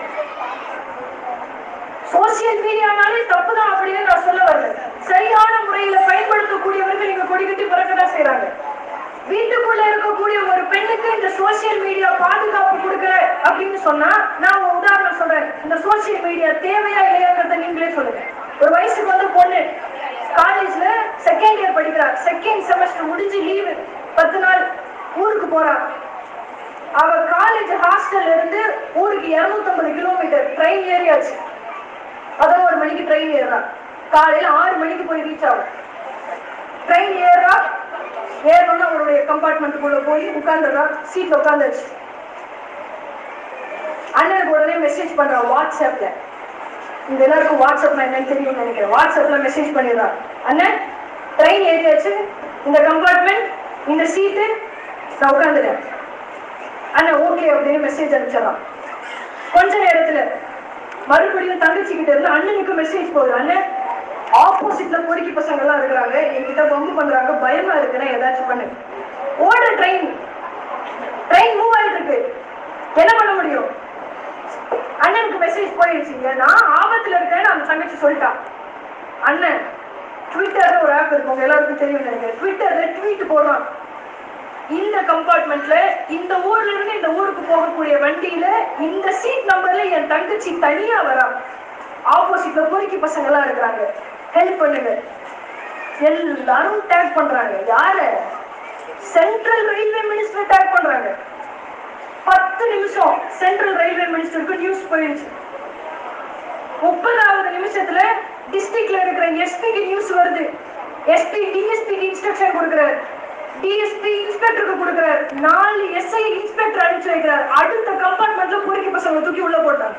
சோசியல் மீடியானாலே தப்புதான் அப்படின்னு நான் சொல்ல வரல சரியான முறையில பயன்படுத்தக்கூடியவர்கள் நீங்க கொடிக்கட்டி பிறக்கதான் செய்யறாங்க வீட்டுக்குள்ள இருக்கக்கூடிய ஒரு பெண்ணுக்கு இந்த சோசியல் மீடியா பாதுகாப்பு கொடுக்கல அப்படின்னு சொன்னா நான் ஒரு உதாரணம் சொல்றேன் இந்த சோசியல் மீடியா தேவையா இல்லையாங்கிறத நீங்களே சொல்லுங்க ஒரு வயசுக்கு வந்து பொண்ணு காலேஜ்ல செகண்ட் இயர் படிக்கிறா செகண்ட் செமஸ்டர் முடிஞ்சு லீவு பத்து நாள் ஊருக்கு போறா அவ காலேஜ் ஹாஸ்டல்ல இருந்து ஊருக்கு 250 கிலோமீட்டர் ட்ரெயின் ஏறியாச்சு பதினோரு மணிக்கு ட்ரெயின் ஏறுறா காலையில ஆறு மணிக்கு போய் ரீச் ஆகும் ட்ரெயின் ஏறுறா ஏறணும்னா அவருடைய கம்பார்ட்மெண்ட்டுக்குள்ள போய் உட்காந்துடுறா சீட்ல உட்காந்துருச்சு அண்ணனுக்கு உடனே மெசேஜ் பண்றா வாட்ஸ்அப்ல இந்த எல்லாருக்கும் வாட்ஸ்அப்ல என்னன்னு தெரியும்னு நினைக்கிறேன் வாட்ஸ்அப்ல மெசேஜ் பண்ணிடுறா அண்ணன் ட்ரெயின் ஏறியாச்சு இந்த கம்பார்ட்மெண்ட் இந்த சீட்டு நான் உட்காந்துட்டேன் அண்ணன் ஓகே அப்படின்னு மெசேஜ் அனுப்பிச்சிடறான் கொஞ்ச நேரத்துல மறுபடியும் தங்கச்சி கிட்ட இருந்து அண்ணனுக்கு மெசேஜ் போகுது அண்ணன் ஆப்போசிட்ல பொறுக்கி பசங்க எல்லாம் இருக்கிறாங்க என்கிட்ட பம்பு பண்றாங்க பயமா இருக்குன்னா ஏதாச்சும் பண்ணு ஓடுற ட்ரெயின் ட்ரெயின் மூவ் ஆயிட்டு இருக்கு என்ன பண்ண முடியும் அண்ணனுக்கு மெசேஜ் போயிடுச்சுங்க நான் ஆபத்துல இருக்கேன்னு அந்த தங்கச்சி சொல்லிட்டான் அண்ணன் ட்விட்டர்ல ஒரு ஆப் இருக்கு உங்க எல்லாருக்கும் தெரியும் நினைக்கிறேன் ட்விட்டர்ல ட்வீட் போடுறான் இந்த கம்பார்ட்மெண்ட்ல இந்த ஊர்ல இருந்து இந்த ஊருக்கு போகக்கூடிய வண்டியில இந்த சீட் நம்பர்ல என் தங்கச்சி தனியா வரா ஆப்போசிட்ல பொறுக்கி பசங்க எல்லாம் இருக்கிறாங்க ஹெல்ப் பண்ணுங்க எல்லாரும் டேக் பண்றாங்க யார சென்ட்ரல் ரயில்வே மினிஸ்டர் டேக் பண்றாங்க பத்து நிமிஷம் சென்ட்ரல் ரயில்வே மினிஸ்டருக்கு நியூஸ் போயிடுச்சு முப்பதாவது நிமிஷத்துல டிஸ்ட்ரிக்ட்ல இருக்கிற எஸ்பிக்கு நியூஸ் வருது எஸ்பி டிஎஸ்பிக்கு இன்ஸ்ட்ரக்ஷன் கொடுக்குறாரு டிஎஸ்பி இன்ஸ்பெக்டருக்கு கொடுக்குறாரு நாலு எஸ்ஐ இன்ஸ்பெக்டர் அனுப்பிச்சு வைக்கிறார் அடுத்த கம்பார்ட்மெண்ட்ல பொறுக்கி பசங்க தூக்கி உள்ள போட்டாங்க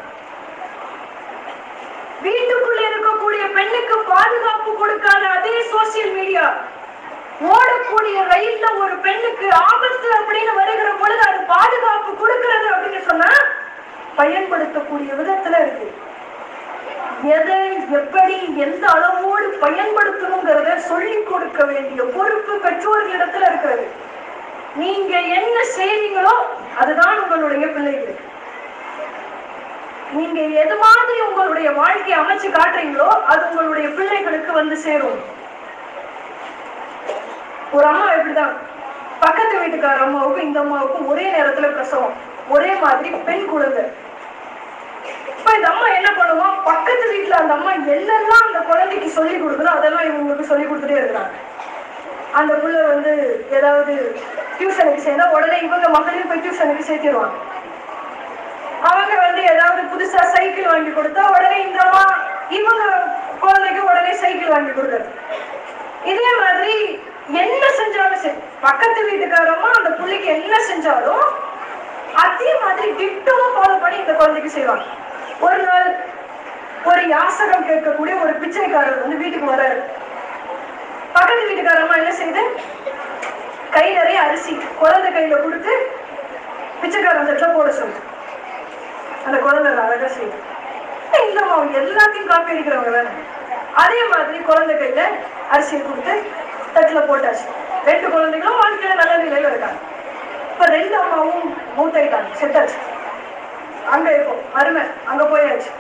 வீட்டுக்குள்ள இருக்கக்கூடிய பெண்ணுக்கு பாதுகாப்பு கொடுக்காத அதே சோசியல் மீடியா ஓடக்கூடிய ரயில்ல ஒரு பெண்ணுக்கு ஆபத்து அப்படின்னு வருகிற பொழுது அது பாதுகாப்பு கொடுக்கிறது அப்படின்னு சொன்னா பயன்படுத்தக்கூடிய விதத்துல இருக்கு எதை எப்படி எந்த அளவோடு பயன்படுத்தணுங்கிறத சொல்லிக் கொடுக்க வேண்டிய பொறுப்பு பெற்றோர்களிடத்துல இருக்கிறது நீங்க என்ன செய்றீங்களோ அதுதான் உங்களுடைய பிள்ளைகள் நீங்க எது மாதிரி உங்களுடைய வாழ்க்கையை அமைச்சு காட்டுறீங்களோ அது உங்களுடைய பிள்ளைகளுக்கு வந்து சேரும் ஒரு அம்மா எப்படிதான் பக்கத்து வீட்டுக்கார அம்மாவுக்கும் இந்த அம்மாவுக்கும் ஒரே நேரத்துல பிரசவம் ஒரே மாதிரி பெண் குழந்தை இப்ப இந்த அம்மா என்ன பண்ணுமா பக்கத்து வீட்டுல அந்த அம்மா என்னெல்லாம் அந்த குழந்தைக்கு சொல்லி கொடுக்குதோ அதெல்லாம் இவங்களுக்கு சொல்லி கொடுத்துட்டே இருக்கிறாங்க அந்த புள்ள வந்து ஏதாவது டியூஷனுக்கு சேர்ந்தா உடனே இவங்க மகளையும் போய் டியூஷனுக்கு சேர்த்திடுவாங்க அவங்க வந்து ஏதாவது புதுசா சைக்கிள் வாங்கி கொடுத்தா உடனே இந்த அம்மா இவங்க குழந்தைக்கு உடனே சைக்கிள் வாங்கி கொடுக்குறது இதே மாதிரி என்ன செஞ்சாலும் சரி பக்கத்து வீட்டுக்காரமா அந்த புள்ளைக்கு என்ன செஞ்சாலும் அதே மாதிரி டிட்டோவா ஃபாலோ பண்ணி இந்த குழந்தைக்கு செய்வாங்க ஒரு நாள் ஒரு யாசகம் கேட்கக்கூடிய ஒரு பிச்சைக்காரர் வந்து வீட்டுக்கு வராரு பக்கத்து வீட்டுக்காரம்மா என்ன செய்யுது கை நிறைய அரிசி குழந்தை கையில கொடுத்து பிச்சைக்காரன் தட்டுல போட சொல்லுது அந்த குழந்தை அழகா செய்யுது இல்லம்மா அவங்க எல்லாத்தையும் காப்பி அடிக்கிறவங்க தானே அதே மாதிரி குழந்தை கையில அரிசியை கொடுத்து தட்டுல போட்டாச்சு ரெண்டு குழந்தைகளும் வாழ்க்கையில நல்ல நிலையில இருக்காங்க இப்ப ரெண்டு அம்மாவும் மூத்தாயிட்டாங்க செட்டாச்சு அங்க இருக்கும் அருமை அங்க போயாச்சு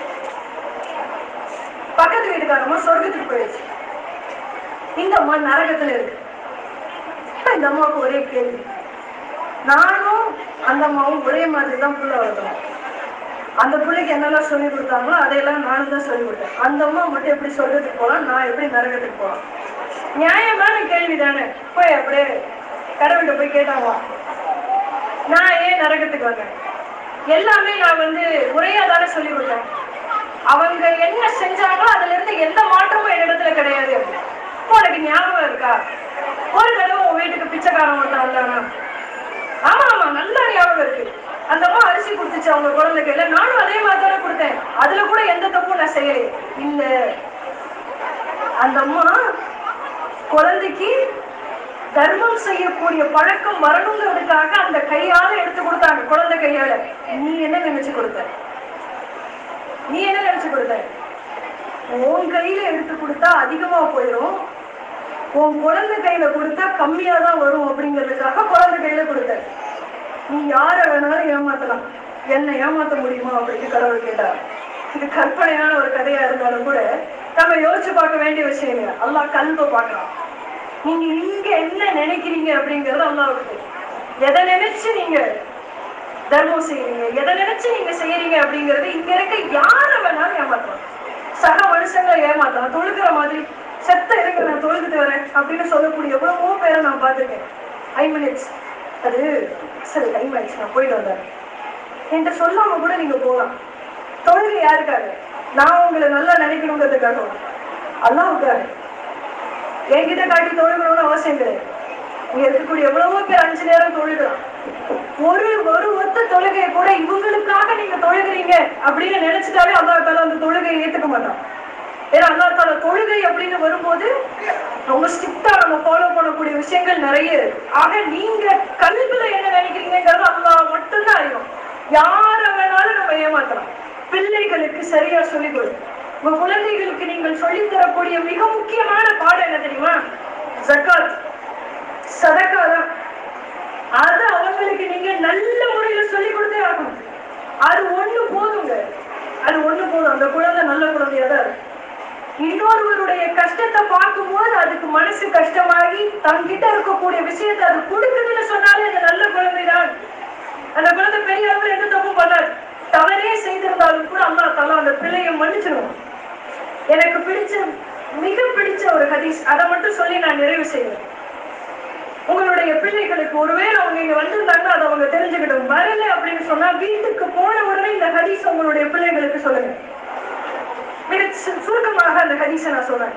பக்கத்து வீட்டுக்காரம்மா சொர்க்கத்துக்கு போயாச்சு இந்த அம்மா நரகத்துல இருக்கு இப்ப இந்த அம்மாவுக்கு ஒரே கேள்வி நானும் அந்த அம்மாவும் ஒரே மாதிரி தான் புள்ள வளர்த்தோம் அந்த பிள்ளைக்கு என்னெல்லாம் சொல்லி கொடுத்தாங்களோ அதையெல்லாம் நானும் தான் சொல்லி கொடுத்தேன் அந்த அம்மா மட்டும் எப்படி சொர்க்கத்துக்கு போகலாம் நான் எப்படி நரகத்துக்கு போகலாம் நியாயமான கேள்வி தானே போய் அப்படியே கடவுள்கிட்ட போய் கேட்டாங்க நான் ஏன் நரகத்துக்கு வந்தேன் எல்லாமே நான் வந்து முறையா தானே சொல்லி கொடுத்தேன் அவங்க என்ன செஞ்சாங்களோ அதுல இருந்து எந்த மாற்றமும் என்னிடத்துல கிடையாது இப்போ உனக்கு ஞாபகம் இருக்கா ஒரு தடவை உன் வீட்டுக்கு பிச்சைக்காரன் ஒருத்தன் வந்தானா ஆமா ஆமா நல்லா ஞாபகம் இருக்கு அந்த அம்மா அரிசி கொடுத்துச்சு அவங்க குழந்தை கையில நானும் அதே மாதிரி தானே கொடுத்தேன் அதுல கூட எந்த தப்பும் நான் செய்யலை இல்ல அந்த அம்மா குழந்தைக்கு தர்மம் செய்யக்கூடிய பழக்கம் வரணுங்கிறதுக்காக அந்த கையால எடுத்து கொடுத்தாங்க குழந்தை கையால நீ என்ன நினைச்சு கொடுத்த நீ என்ன நினைச்சு கொடுத்த உன் கையில எடுத்து கொடுத்தா அதிகமா போயிடும் உன் குழந்தை கையில கொடுத்தா கம்மியா தான் வரும் அப்படிங்கிறதுக்காக குழந்தை கையில கொடுத்த நீ யார வேணாலும் ஏமாத்தலாம் என்ன ஏமாத்த முடியுமா அப்படின்னு கடவுள் கேட்டார் இது கற்பனையான ஒரு கதையா இருந்தாலும் கூட நம்ம யோசிச்சு பார்க்க வேண்டிய விஷயம் இல்லை அல்லாஹ் கல்வ பார்க்கலாம் நீங்க இங்க என்ன நினைக்கிறீங்க அப்படிங்கறது அல்லாவுக்கு தெரியும். எதை நினைச்சு நீங்க தர்மம் செய்யறீங்க எதை நினைச்சு நீங்க செய்யறீங்க அப்படிங்கறது இங்க இருக்க யார வேணாலும் ஏமாத்தலாம் சக மனுஷங்களை ஏமாத்தலாம் தொழுகிற மாதிரி செத்த இருங்க நான் தொழுதுட்டு வரேன் அப்படின்னு சொல்லக்கூடிய எவ்வளவோ பேரை நான் பார்த்திருக்கேன் ஐ மினிட்ஸ் அது சரி டைம் ஆயிடுச்சு நான் போயிட்டு வந்தேன் என்கிட்ட சொல்லாம கூட நீங்க போகலாம் தொழுகை யாருக்காக நான் உங்களை நல்லா நினைக்கணுங்கிறதுக்காக அல்லாவுக்காக என்கிட்ட காட்டி தொழுகணும்னு அவசியம் கிடையாது இங்க இருக்கக்கூடிய எவ்வளவோ பேர் அஞ்சு நேரம் தொழுகலாம் ஒரு ஒரு ஒத்த தொழுகையை கூட இவங்களுக்காக நீங்க தொழுகிறீங்க அப்படின்னு நினைச்சிட்டாலே அல்லாஹ் தாலா அந்த தொழுகையை ஏத்துக்க மாட்டான் ஏன்னா அல்லாஹ் தாலா தொழுகை அப்படின்னு வரும்போது ரொம்ப ஸ்ட்ரிக்டா நம்ம ஃபாலோ பண்ணக்கூடிய விஷயங்கள் நிறைய இருக்கு ஆக நீங்க கல்வில என்ன நினைக்கிறீங்கிறது அல்லாஹ் மட்டும்தான் அறியும் யார வேணாலும் நம்ம ஏமாத்தலாம் பிள்ளைகளுக்கு சரியா சொல்லிக் கொடு உங்க குழந்தைகளுக்கு நீங்கள் சொல்லித் தரக்கூடிய மிக முக்கியமான பாடம் என்ன தெரியுமா ஜக்காத் சதக்கா தான் அது அவங்களுக்கு நீங்க நல்ல முறையில சொல்லி கொடுத்தே ஆகணும் அது ஒண்ணு போதுங்க அது ஒண்ணு போதும் அந்த குழந்தை நல்ல குழந்தையா தான் இருக்கும் இன்னொருவருடைய கஷ்டத்தை பார்க்கும்போது அதுக்கு மனசு கஷ்டமாகி தங்கிட்ட இருக்கக்கூடிய விஷயத்தை அது கொடுக்குதுன்னு சொன்னாலே அது நல்ல குழந்தைதான் அந்த குழந்தை பெரிய அளவில் எந்த தப்பும் பண்ணாது தவறே செய்திருந்தாலும் கூட அம்மா தலா அந்த பிள்ளையை மன்னிச்சிடும் எனக்கு பிடிச்ச மிக பிடிச்ச ஒரு ஹதீஸ் அதை மட்டும் சொல்லி நான் நிறைவு செய்வேன் உங்களுடைய பிள்ளைகளுக்கு ஒருவேளை அவங்க இங்க வந்திருந்தாங்கன்னா அதை அவங்க தெரிஞ்சுக்கிட்டோம் வரல அப்படின்னு சொன்னா வீட்டுக்கு போன உடனே இந்த ஹதீஸ் உங்களுடைய பிள்ளைகளுக்கு சொல்லுங்க மிக சு- சுருக்கமாக அந்த ஹதீஸை நான் சொல்றேன்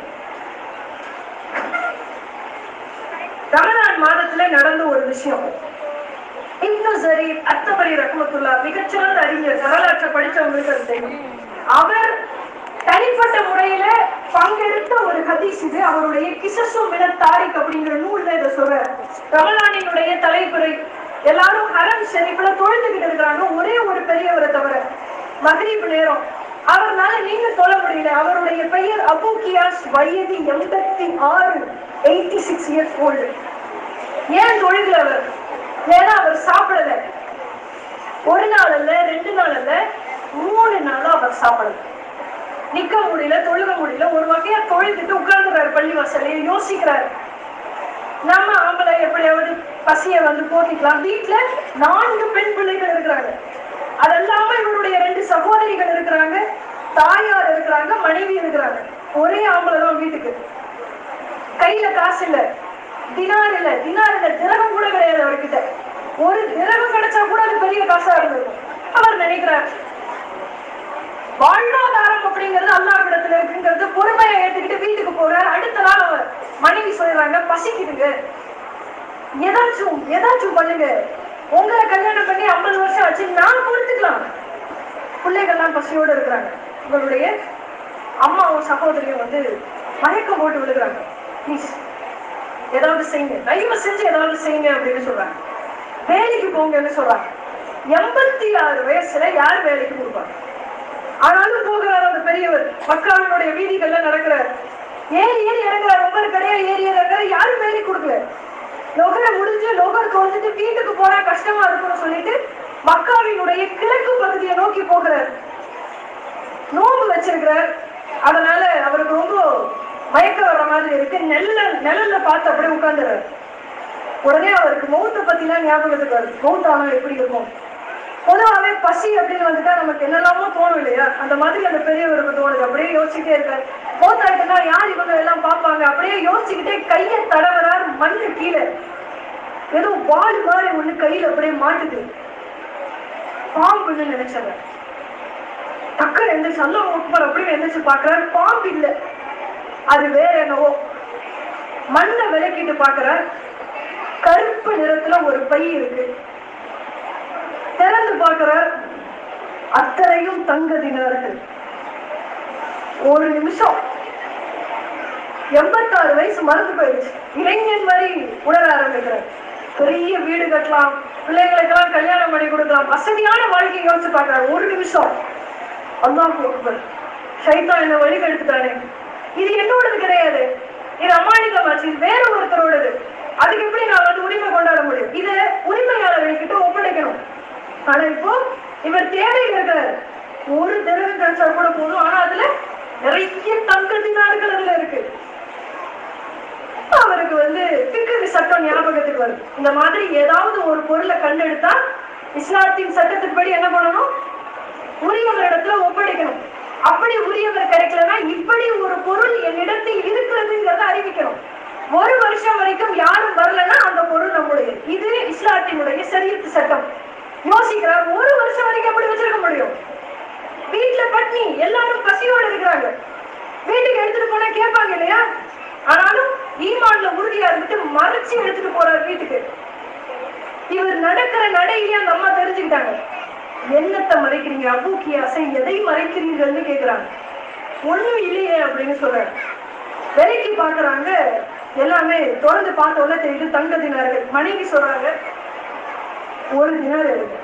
ரமலான் மாதத்துல நடந்த ஒரு விஷயம் இப்னு ஜரீர் அத்தபரி ரஹ்மத்துல்லா மிகச்சிறந்த அறிஞர் வரலாற்றை படிச்சவங்களுக்கு அது தெரியும் அவர் தனிப்பட்ட முறையில பங்கெடுத்த ஒரு ஹதீஸ் இது அவருடைய கிசசு மின தாரிக் அப்படிங்கிற நூல்ல இதை சொல்றார் ரமலானினுடைய தலைப்புரை எல்லாரும் ஹரம் ஷெரீஃப்ல தொழுதுகிட்டு இருக்கிறாங்க ஒரே ஒரு பெரியவரை தவிர மகரீப் நேரம் அவர்னால நீங்க தொழ முடியல அவருடைய பெயர் அபு கியாஸ் வயது எண்பத்தி ஆறு எயிட்டி சிக்ஸ் இயர்ஸ் ஓல்டு ஏன் தொழுகல அவர் ஏன்னா அவர் சாப்பிடல ஒரு நாள் அல்ல ரெண்டு நாள் அல்ல மூணு நாளா அவர் சாப்பிடல நிக்க முடியல தொழுக முடியல ஒரு வகையா தொழுதுட்டு உட்கார்ந்துறாரு பள்ளிவாசல்ல யோசிக்கிறாரு நம்ம ஆம்பளை எப்படியாவது பசிய வந்து போக்கிக்கலாம் வீட்டுல நான்கு பெண் பிள்ளைகள் இருக்கிறாங்க அது இல்லாம இவருடைய ரெண்டு சகோதரிகள் இருக்கிறாங்க தாயார் இருக்கிறாங்க மனைவி இருக்கிறாங்க ஒரே ஆம்பளை தான் வீட்டுக்கு கையில காசு இல்ல தினார் இல்ல தினார் இல்ல திரகம் கூட கிடையாது அவர்கிட்ட ஒரு திரகம் கிடைச்சா கூட அது பெரிய காசா இருந்திருக்கும் அவர் நினைக்கிறார் வாழ்வாதாரம் அப்படிங்கிறது அல்லாஹ்விடத்துல இருக்குங்கிறது பொறுமையை ஏத்துக்கிட்டு வீட்டுக்கு போறார் அடுத்த நாள் அவர் மனைவி சொல்றாங்க பசிக்குதுங்க ஏதாச்சும் ஏதாச்சும் பண்ணுங்க உங்களை கல்யாணம் பண்ணி ஐம்பது வருஷம் ஆச்சு நான் பொறுத்துக்கலாம் பிள்ளைகள்லாம் பசியோட இருக்கிறாங்க உங்களுடைய அம்மாவும் சகோதரியும் வந்து மயக்கம் போட்டு விழுகிறாங்க ப்ளீஸ் ஏதாவது செய்யுங்க தயவு செஞ்சு ஏதாவது செய்யுங்க அப்படின்னு சொல்றாங்க வேலைக்கு போங்கன்னு சொல்றாங்க எண்பத்தி ஆறு வயசுல யார் வேலைக்கு கொடுப்பாங்க ஆனாலும் போகிறார் அந்த பெரியவர் மக்காவினுடைய வீதிகள்ல நடக்கிறார் ஏறி ஏறி இறங்குறார் ஒவ்வொரு கடையா ஏறி ஏறி இறங்குறாரு யாரும் வேலைக்கு கொடுக்கல லோகரை முடிஞ்சு லோகருக்கு வந்துட்டு வீட்டுக்கு போனா கஷ்டமா இருக்கும்னு சொல்லிட்டு மக்காவினுடைய கிழக்கு பகுதியை நோக்கி போகிறார் நோம்பு வச்சிருக்கிறார் அதனால அவருக்கு ரொம்ப மயக்கம் வர்ற மாதிரி இருக்கு நெல்ல நிழல்ல பார்த்து அப்படியே உட்கார்ந்துறாரு உடனே அவருக்கு மௌத்தை பத்திலாம் ஞாபகத்துக்கு வருது மௌத் ஆனா எப்படி இருக்கும் பொதுவாகவே பசி அப்படின்னு வந்துட்டா நமக்கு என்னெல்லாமோ தோணும் இல்லையா அந்த மாதிரி அந்த பெரியவருக்கு தோணுது அப்படியே யோசிச்சுட்டே இருக்காரு மௌத்தாயிட்டுனா யார் இவங்க எல்லாம் பார்ப்பாங்க அப்படியே யோசிச்சுக்கிட்டே கையை தடவறார் மண்ணு கீழே ஏதோ வால் மாதிரி ஒண்ணு கையில அப்படியே மாட்டுது பாம்புன்னு நினைச்சாங்க டக்குன்னு எந்திரிச்சு அல்லா அக்பர் அப்படின்னு எந்திரிச்சு பாக்குறாரு பாம்பு இல்ல அது வேற என்னவோ மண்ணை விளக்கிட்டு பாக்குறார் கருப்பு நிறத்துல ஒரு பை இருக்கு திறந்து பார்க்கிறார் அத்தனையும் தங்க தினார்கள் ஒரு நிமிஷம் எண்பத்தாறு வயசு மறந்து போயிடுச்சு இளைஞன் மாதிரி உணர ஆரம்பிக்கிறார் பெரிய வீடு கட்டலாம் பிள்ளைங்களுக்கெல்லாம் கல்யாணம் பண்ணி கொடுக்கலாம் வசதியான வாழ்க்கையை யோசிச்சு பார்க்கிறார் ஒரு நிமிஷம் அல்லாஹ் அக்பர் ஷைத்தான் என்ன வழி கெடுத்துட்டானே இது என்னோடது கிடையாது இது அமானிதமாச்சு இது வேற ஒருத்தரோடது அதுக்கு எப்படி நான் வந்து உரிமை கொண்டாட முடியும் இது உரிமையாளர்கிட்ட ஒப்படைக்கணும் ஆனா இப்போ இவர் தேவையில் இருக்கிறார் ஒரு திரவம் கிடைச்சா கூட போதும் ஆனா அதுல நிறைய தங்க தினார்கள் அதுல இருக்கு அவருக்கு வந்து பிக்கரி சட்டம் ஞாபகத்துக்கு வருது இந்த மாதிரி ஏதாவது ஒரு பொருளை கண்டெடுத்தா இஸ்லாத்தின் சட்டத்தின்படி என்ன பண்ணணும் உரியவரிடத்துல ஒப்படைக்கணும் அப்படி உரியவர் கிடைக்கலன்னா இப்படி ஒரு பொருள் என்னிடத்தில் இருக்கிறதுங்கிறத அறிவிக்கணும் ஒரு வருஷம் வரைக்கும் யாரும் வரலன்னா அந்த பொருள் நம்முடைய இது இஸ்லாத்தினுடைய சரியத்து சட்டம் யோசிக்கிறார் ஒரு வருஷம் வரைக்கும் எப்படி வச்சிருக்க முடியும் வீட்டுல பட்னி எல்லாரும் பசியோட இருக்கிறாங்க வீட்டுக்கு எடுத்துட்டு போனா கேட்பாங்க இல்லையா ஆனாலும் ஈமான்ல உறுதியா இருந்துட்டு மறைச்சு எடுத்துட்டு போறார் வீட்டுக்கு இவர் நடக்கிற நடையிலே அந்த அம்மா தெரிஞ்சுக்கிட்டாங்க என்னத்தை மறைக்கிறீங்க அபூக்கி அசை எதை மறைக்கிறீங்கன்னு கேக்குறாங்க ஒண்ணும் இல்லையே அப்படின்னு சொல்றாரு விலைக்கு பாக்குறாங்க எல்லாமே தொடர்ந்து பார்த்த உடனே தெரியுது தங்க தினார்கள் மனைவி சொல்றாங்க ஒரு தினார் எடுங்க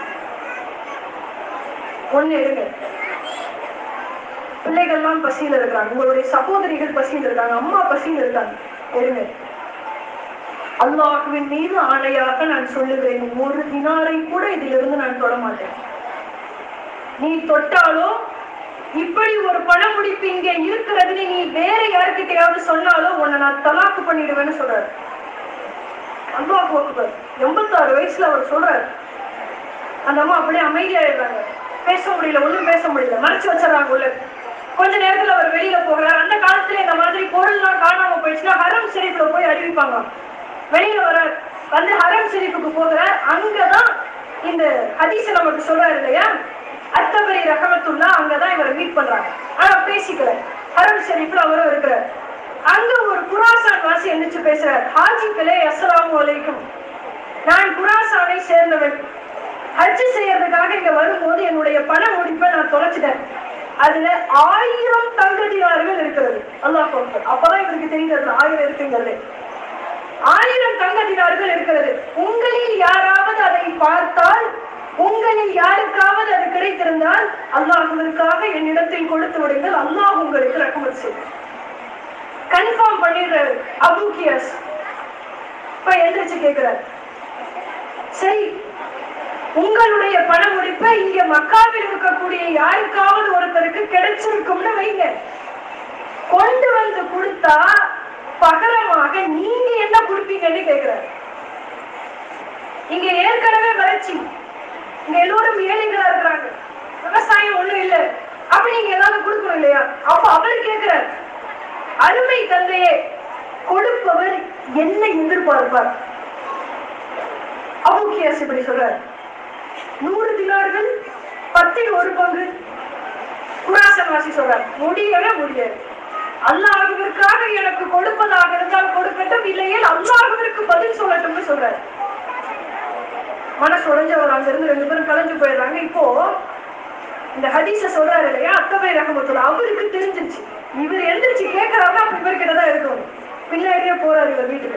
ஒண்ணு எடுங்க பிள்ளைகள்லாம் பசியில இருக்காங்க உங்களுடைய சகோதரிகள் பசியில இருக்காங்க அம்மா பசியில இருக்காங்க எடுங்க அல்லாஹுவின் மீது ஆணையாக நான் சொல்லுகிறேன் ஒரு தினாரை கூட இதிலிருந்து நான் தொட மாட்டேன் நீ தொட்டாலோ இப்படி ஒரு பண முடிப்பு இங்க இருக்கிறதுன்னு நீ வேற யாருக்கிட்டையாவது சொன்னாலும் உன்னை நான் தலாக்கு பண்ணிடுவேன்னு சொல்றாரு அல்லாஹ் அக்பர் எண்பத்தாறு வயசுல அவர் சொல்றாரு அந்த அம்மா அப்படியே அமைதியாயிடுறாங்க பேச முடியல ஒண்ணும் பேச முடியல மறைச்சு வச்சிடறாங்க உள்ள கொஞ்ச நேரத்துல அவர் வெளியில போகிறார் அந்த காலத்துல இந்த மாதிரி பொருள்லாம் காணாம போயிடுச்சுன்னா ஹரம் ஷெரீஃப்ல போய் அறிவிப்பாங்க வெளியில வரார் வந்து ஹரம் ஷெரீஃபுக்கு போகிறார் அங்கதான் இந்த ஹதீஸ நமக்கு சொல்றாரு இல்லையா அத்தபரி ரஹமத்துல்லா அங்கதான் இவரை மீட் பண்றாங்க ஆனா பேசிக்கல ஹரம் ஷெரீஃப்ல அவரும் இருக்கிறார் அங்க ஒரு குராசான் வாசி எந்திரிச்சு பேசுறார் ஹாஜிக்களே அஸ்ஸலாமு அலைக்கும் நான் குராசானை சேர்ந்தவன் ஹஜ் செய்யறதுக்காக இங்க வரும்போது என்னுடைய பண முடிப்பை நான் தொலைச்சிட்டேன் அதுல ஆயிரம் தங்க தினார்கள் இருக்கிறது அல்லாஹ் அக்பர். அப்பதான் இவருக்கு தெரிந்தது ஆயிரம் இருக்குங்கிறது ஆயிரம் தங்க தினார்கள் இருக்கிறது உங்களில் யாராவது அதை பார்த்தால் உங்களில் யாருக்காவது அது கிடைத்திருந்தால் அல்லாஹுவிற்காக என்னிடத்தில் கொடுத்து விடுங்கள் அல்லாஹ் உங்களுக்கு ரகமத் செய்யும் கன்ஃபார்ம் பண்ணிடுறாரு அபூக்கியஸ் இப்ப எந்திரிச்சு கேக்குறாரு சரி உங்களுடைய பண முடிப்பை இங்க மக்காவில் இருக்கக்கூடிய யாருக்காவது ஒருத்தருக்கு கிடைச்சிருக்கும்னு வைங்க கொண்டு வந்து கொடுத்தா பகரமாக நீங்க என்ன கொடுப்பீங்கன்னு கேக்குறாரு இங்க ஏற்கனவே வறட்சி இங்க எல்லோரும் ஏழைகளா இருக்கிறாங்க விவசாயம் ஒண்ணும் இல்ல அப்ப நீங்க ஏதாவது கொடுக்கணும் இல்லையா அப்ப அவர் கேக்குறார் அருமை தந்தையே கொடுப்பவர் என்ன எதிர்பார்ப்பார் அபூக்கியாஸ் இப்படி சொல்றார் நூறு தினார்கள் பத்தில் ஒரு பங்கு குராசன் வாசி சொல்றார் முடியவே முடியாது அல்லாஹுவிற்காக எனக்கு கொடுப்பதாக இருந்தால் கொடுக்கட்டும் இல்லையே அல்லாஹுவிற்கு பதில் சொல்லட்டும்னு சொல்றாரு மனசு உடைஞ்சவர் அங்க இருந்து ரெண்டு பேரும் கலைஞ்சு போயிடுறாங்க இப்போ இந்த ஹதீஸ சொல்றாரு இல்லையா அத்தபை ரஹமத்துல அவருக்கு தெரிஞ்சிருச்சு இவர் எந்திரிச்சு கேட்கறாரு அப்ப இவர்கிட்ட தான் இருக்கணும் பின்னாடியே போறாரு இவர் வீட்டுக்கு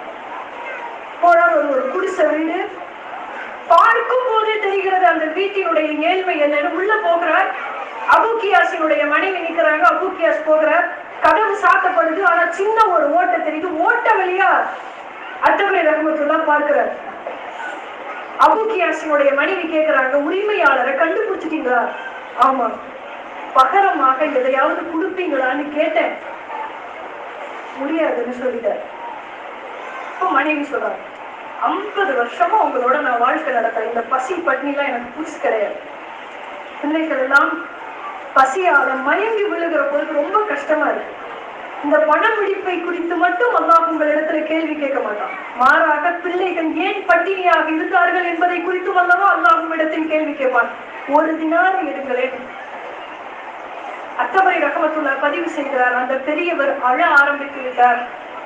போறாரு ஒரு ஒரு குடிசை வீடு பார்க்கும் போதே தெரிகிறது அந்த வீட்டினுடைய ஏழ்மை என்னன்னு உள்ள போகிறார் அபுக்கியாசினுடைய மனைவி நிக்கிறாங்க அபுக்கியாஸ் போகிறார் கதவு சாத்தப்படுது ஆனா சின்ன ஒரு ஓட்டை தெரியுது ஓட்ட வழியா அத்தபை ரஹமத்துல்லா பார்க்கிறார் அபுக்கியாசினுடைய மனைவி கேக்குறாங்க உரிமையாளரை கண்டுபிடிச்சிட்டீங்களா ஆமா பகரமாக எதையாவது கொடுப்பீங்களான்னு கேட்டேன் முடியாதுன்னு சொல்லிட்டார் இப்போ மனைவி சொல்றாங்க ஐம்பது வருஷமா உங்களோட நான் வாழ்க்கை நடத்துறேன் இந்த பசி பட்னிலாம் எனக்கு புதுசு கிடையாது பிள்ளைகள் எல்லாம் பசியால மயங்கி விழுகிற பொழுது ரொம்ப கஷ்டமா இருக்கு இந்த பணப்பிடிப்பை குறித்து மட்டும் அல்லாஹ் உங்களிடத்துல கேள்வி கேட்க மாட்டான் மாறாக பிள்ளைகள் ஏன் பட்டினியாக இருந்தார்கள் என்பதை குறித்தும் அல்லவா அல்லாஹ் உங்களிடத்தில் கேள்வி கேட்பான் ஒரு தினாரை எடுங்களேன் அத்தபரை ரகமத்துல்லா பதிவு செய்கிறார் அந்த பெரியவர் அழ ஆரம்பித்து விட்டார்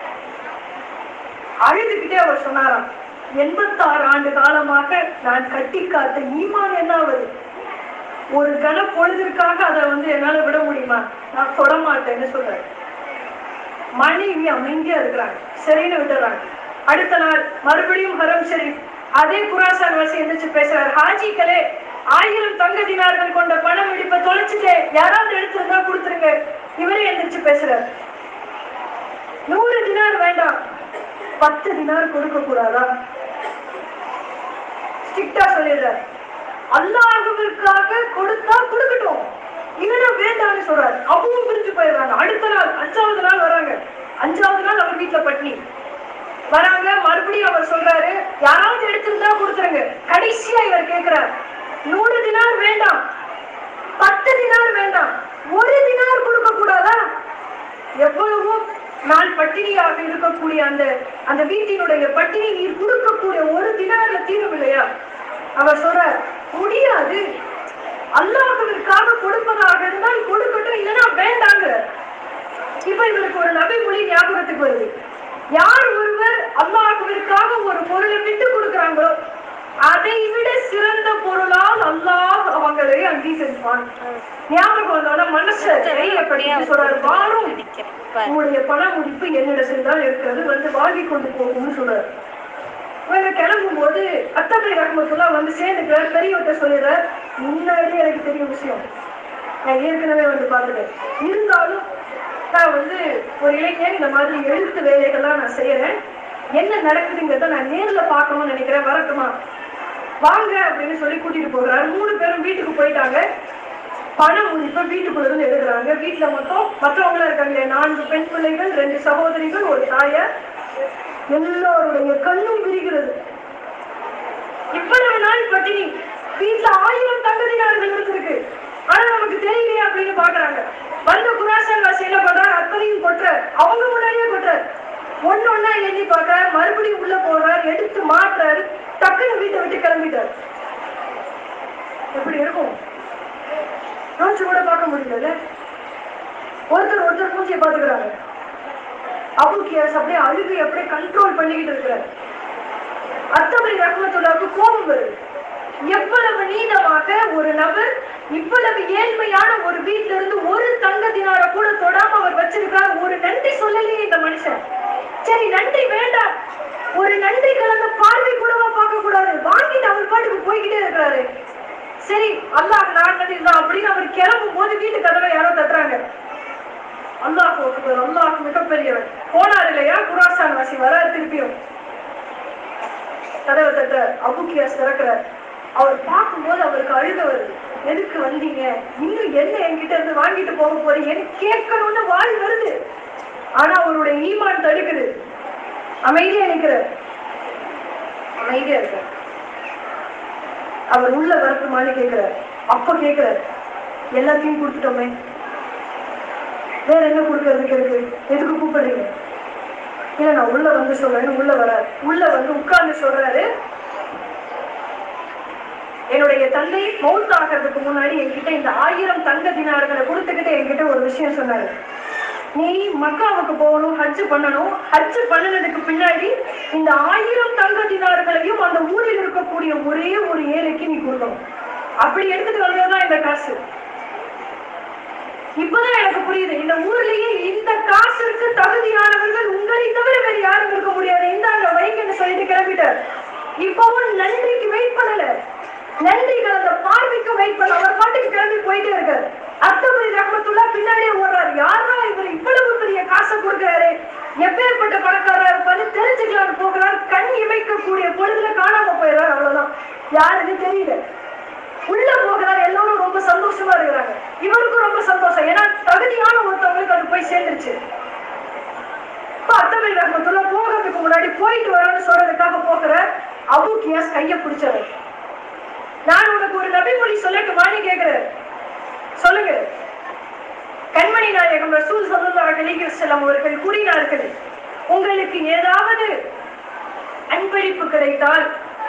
அழுதுகிட்டே அவர் சொன்னாராம் எண்பத்தாறு ஆண்டு காலமாக நான் கட்டி காத்த ஈமான் என்ன ஆகுது ஒரு கன பொழுதிற்காக அதை வந்து என்னால விட முடியுமா நான் தொட மாட்டேன்னு சொல்றேன் மனைவி அமைதியா இருக்கிறாங்க சரின்னு விட்டுறாங்க அடுத்த நாள் மறுபடியும் ஹரம் ஷெரீப் அதே குராசான் வாசி எந்திரிச்சு பேசுறாரு ஹாஜிகளே ஆயிரம் தங்க தினார்கள் கொண்ட பணம் இடிப்ப தொலைச்சிட்டே யாராவது எடுத்திருந்தா கொடுத்துருங்க இவரே எந்திரிச்சு பேசுறாரு நூறு தினார் வேண்டாம் பத்து தினார் கொடுக்க கூடாதா ஸ்ட்ரிக்டா சொல்லிடுறாரு அல்லாஹுவிற்காக கொடுத்தா கொடுக்கட்டும் இல்லைன்னா வேண்டாம்னு சொல்றாரு அப்பவும் பிரிஞ்சு போயிடுறாங்க அடுத்த நாள் அஞ்சாவது நாள் வராங்க அஞ்சாவது நாள் அவர் வீட்டுல பட்னி வராங்க மறுபடியும் அவர் சொல்றாரு யாராவது எடுத்திருந்தா கொடுத்துருங்க கடைசியா இவர் கேக்குறாரு நூறு தினார் வேண்டாம் பத்து தினார் வேண்டாம் ஒரு தினார் கொடுக்க கூடாதா எவ்வளவோ நாள் பட்டினியாக இருக்கக்கூடிய அந்த அந்த வீட்டினுடைய பட்டினி நீர் கொடுக்கக்கூடிய ஒரு தினார்ல தீரும் இல்லையா அவர் சொல்றார் முடியாது அல்லாஹுவிற்காக கொடுப்பதாக இருந்தால் கொடுக்கட்டும் இல்லைன்னா வேண்டாங்க இப்ப இவருக்கு ஒரு நபி மொழி ஞாபகத்துக்கு வருது யார் ஒருவர் அல்லாஹுவிற்காக ஒரு பொருளை விட்டு கொடுக்குறாங்களோ அதை விட சிறந்த பொருளால் அல்லாஹ் அவங்களை அங்கீகரிப்பான் ஞாபகம் வந்தோட மனசை தைரியப்படுத்தி சொல்றாரு வாரும் உங்களுடைய பண முடிப்பு என்னிடத்தில் தான் இருக்கிறது வந்து வாங்கி கொண்டு போகும்னு சொல்றாரு இவங்க கிளம்பும் போது அத்தப்பை ரஹமத்துல்லா வந்து சேர்ந்துக்கிறார் பெரியவர்கிட்ட சொல்லிடுறார் முன்னாடியே எனக்கு தெரியும் விஷயம் நான் ஏற்கனவே வந்து பார்த்துட்டேன் இருந்தாலும் நான் வந்து ஒரு இளைஞன் இந்த மாதிரி எழுத்து வேலைகள்லாம் நான் செய்யறேன் என்ன நடக்குதுங்கிறத நான் நேர்ல பார்க்கணும்னு நினைக்கிறேன் வரட்டுமா வாங்க அப்படின்னு சொல்லி கூட்டிட்டு போகிறாரு மூணு பேரும் வீட்டுக்கு போயிட்டாங்க பணம் இப்ப வீட்டுக்குள்ள இருந்து எடுக்கிறாங்க வீட்டுல மொத்தம் மற்றவங்களா இருக்காங்க இல்லையா நான்கு பெண் பிள்ளைகள் ரெண்டு சகோதரிகள் ஒரு தாயார் எல்லாருடைய கண்ணும் விரிகிறது இவ்வளவு நாள் பட்டினி வீட்டுல ஆயிரம் தங்கதினார்கள் இருந்திருக்கு ஆனா நமக்கு தெரியலையே அப்படின்னு பாக்குறாங்க வந்த குராசன் வாசி என்ன பண்றாரு அத்தனையும் கொட்டுற அவங்க முன்னாடியே கொட்டுற ஒண்ணு ஒண்ணா எண்ணி பார்க்கறாரு மறுபடியும் உள்ள போறாரு எடுத்து மாட்டுறாரு டக்குன்னு வீட்டை விட்டு கிளம்பிட்டாரு எப்படி இருக்கும் யோசிச்சு கூட பார்க்க முடியல ஒருத்தர் ஒருத்தர் மூஞ்சியை பாத்துக்கிறாங்க அபுக்கியாஸ் அப்படியே அழுகை அப்படியே கண்ட்ரோல் பண்ணிக்கிட்டு இருக்கிறார் அத்தபடி ரஹமத்துல்லாவுக்கு கோபம் வருது எவ்வளவு நீளமாக ஒரு நபர் இவ்வளவு ஏழ்மையான ஒரு வீட்ல இருந்து ஒரு தங்க தினார கூட தொடாம அவர் வச்சிருக்கார் ஒரு நன்றி சொல்லலையே இந்த மனுஷன் சரி நன்றி வேண்டாம் ஒரு நன்றி கலந்த பார்வை கூடவா பார்க்க கூடாது வாங்கிட்டு அவர் பாட்டுக்கு போய்கிட்டே இருக்கிறாரு சரி அல்லாஹ் நான் தான் அப்படின்னு அவர் கிளம்பும் போது வீட்டு கதவை யாரோ தட்டுறாங்க அல்லாஹ் அக்பர் அல்லாஹ் மிகப்பெரியவர் போனார் இல்லையா குராசான் வாசி வர திருப்பியும் கதவை தட்ட அபுக்கியாஸ் திறக்கிறார் அவர் பார்க்கும்போது அவருக்கு அழுக வருது எதுக்கு வந்தீங்க இன்னும் என்ன என்கிட்ட இருந்து வாங்கிட்டு போக போறீங்கன்னு கேட்கணும்னு வாய் வருது ஆனா அவருடைய ஈமான் தடுக்குது அமைதியா நிக்கிறார் அமைதியா இருக்கார் அவர் உள்ள வரட்டுமான்னு கேட்கிறார் அப்ப கேட்கிறார் எல்லாத்தையும் கொடுத்துட்டோமே வேற என்ன கொடுக்கறதுக்கு இருக்கு எதுக்கு கூப்பிடுறீங்க இல்ல நான் உள்ள வந்து சொல்றேன்னு உள்ள வராரு உள்ள வந்து உட்கார்ந்து சொல்றாரு என்னுடைய தந்தை மவுத் ஆகிறதுக்கு முன்னாடி என்கிட்ட இந்த ஆயிரம் தங்க தினார்களை கொடுத்துக்கிட்டு என்கிட்ட ஒரு விஷயம் சொன்னாரு நீ மக்காவுக்கு போகணும் ஹஜ் பண்ணணும் ஹஜ் பண்ணினதுக்கு பின்னாடி இந்த ஆயிரம் தங்க தினார்களையும் அந்த ஊரில் இருக்கக்கூடிய ஒரே ஒரு ஏழைக்கு நீ கொடுக்கணும் அப்படி எடுத்துட்டு வந்ததுதான் இந்த காசு இப்பதான் எனக்கு புரியுது இந்த ஊர்லயே இந்த காசுக்கு தகுதியானவர்கள் உங்களை தவிர வேற யாரும் இருக்க முடியாது இந்தாங்க வைங்கன்னு சொல்லிட்டு கிளம்பிட்டார் இப்பவும் நன்றிக்கு வெயிட் பண்ணல நன்றி கலந்த பார்வைக்கு வெயிட் பண்ண அவர் பாட்டுக்கு கிளம்பி போயிட்டே இருக்காரு அத்தபடி ரஹமத்துல்லா பின்னாடியே ஓடுறாரு யாரா இவர் இவ்வளவு பெரிய காசை கொடுக்கிறாரு எப்பேற்பட்ட பணக்காரா இருப்பாரு தெரிஞ்சுக்கலாம்னு போகிறார் கண் இமைக்கக்கூடிய பொழுதுல காணாம போயிடுறாரு அவ்வளவுதான் யாருன்னு தெரியல உள்ள போகிறார் எல்லாரும் ரொம்ப சந்தோஷமா இருக்கிறாங்க இவருக்கும் ரொம்ப சந்தோஷம் ஏன்னா தகுதியான ஒருத்தவங்களுக்கு அது போய் சேர்ந்துருச்சு இப்ப அத்தமிழ் ரஹமத்துல்லா போகிறதுக்கு முன்னாடி போயிட்டு வரேன்னு சொல்றதுக்காக போகிற அபு கியாஸ் கைய பிடிச்சவர் நான் உனக்கு ஒரு நபிமொழி சொல்லட்டுமான்னு கேக்குறேன் சொல்லுங்க கண்மணி நாயகம் ரசூல் சல்லல்லாஹு அலைஹி வஸல்லம் அவர்கள் கூறினார்கள் உங்களுக்கு ஏதாவது அன்பளிப்பு கிடைத்தால்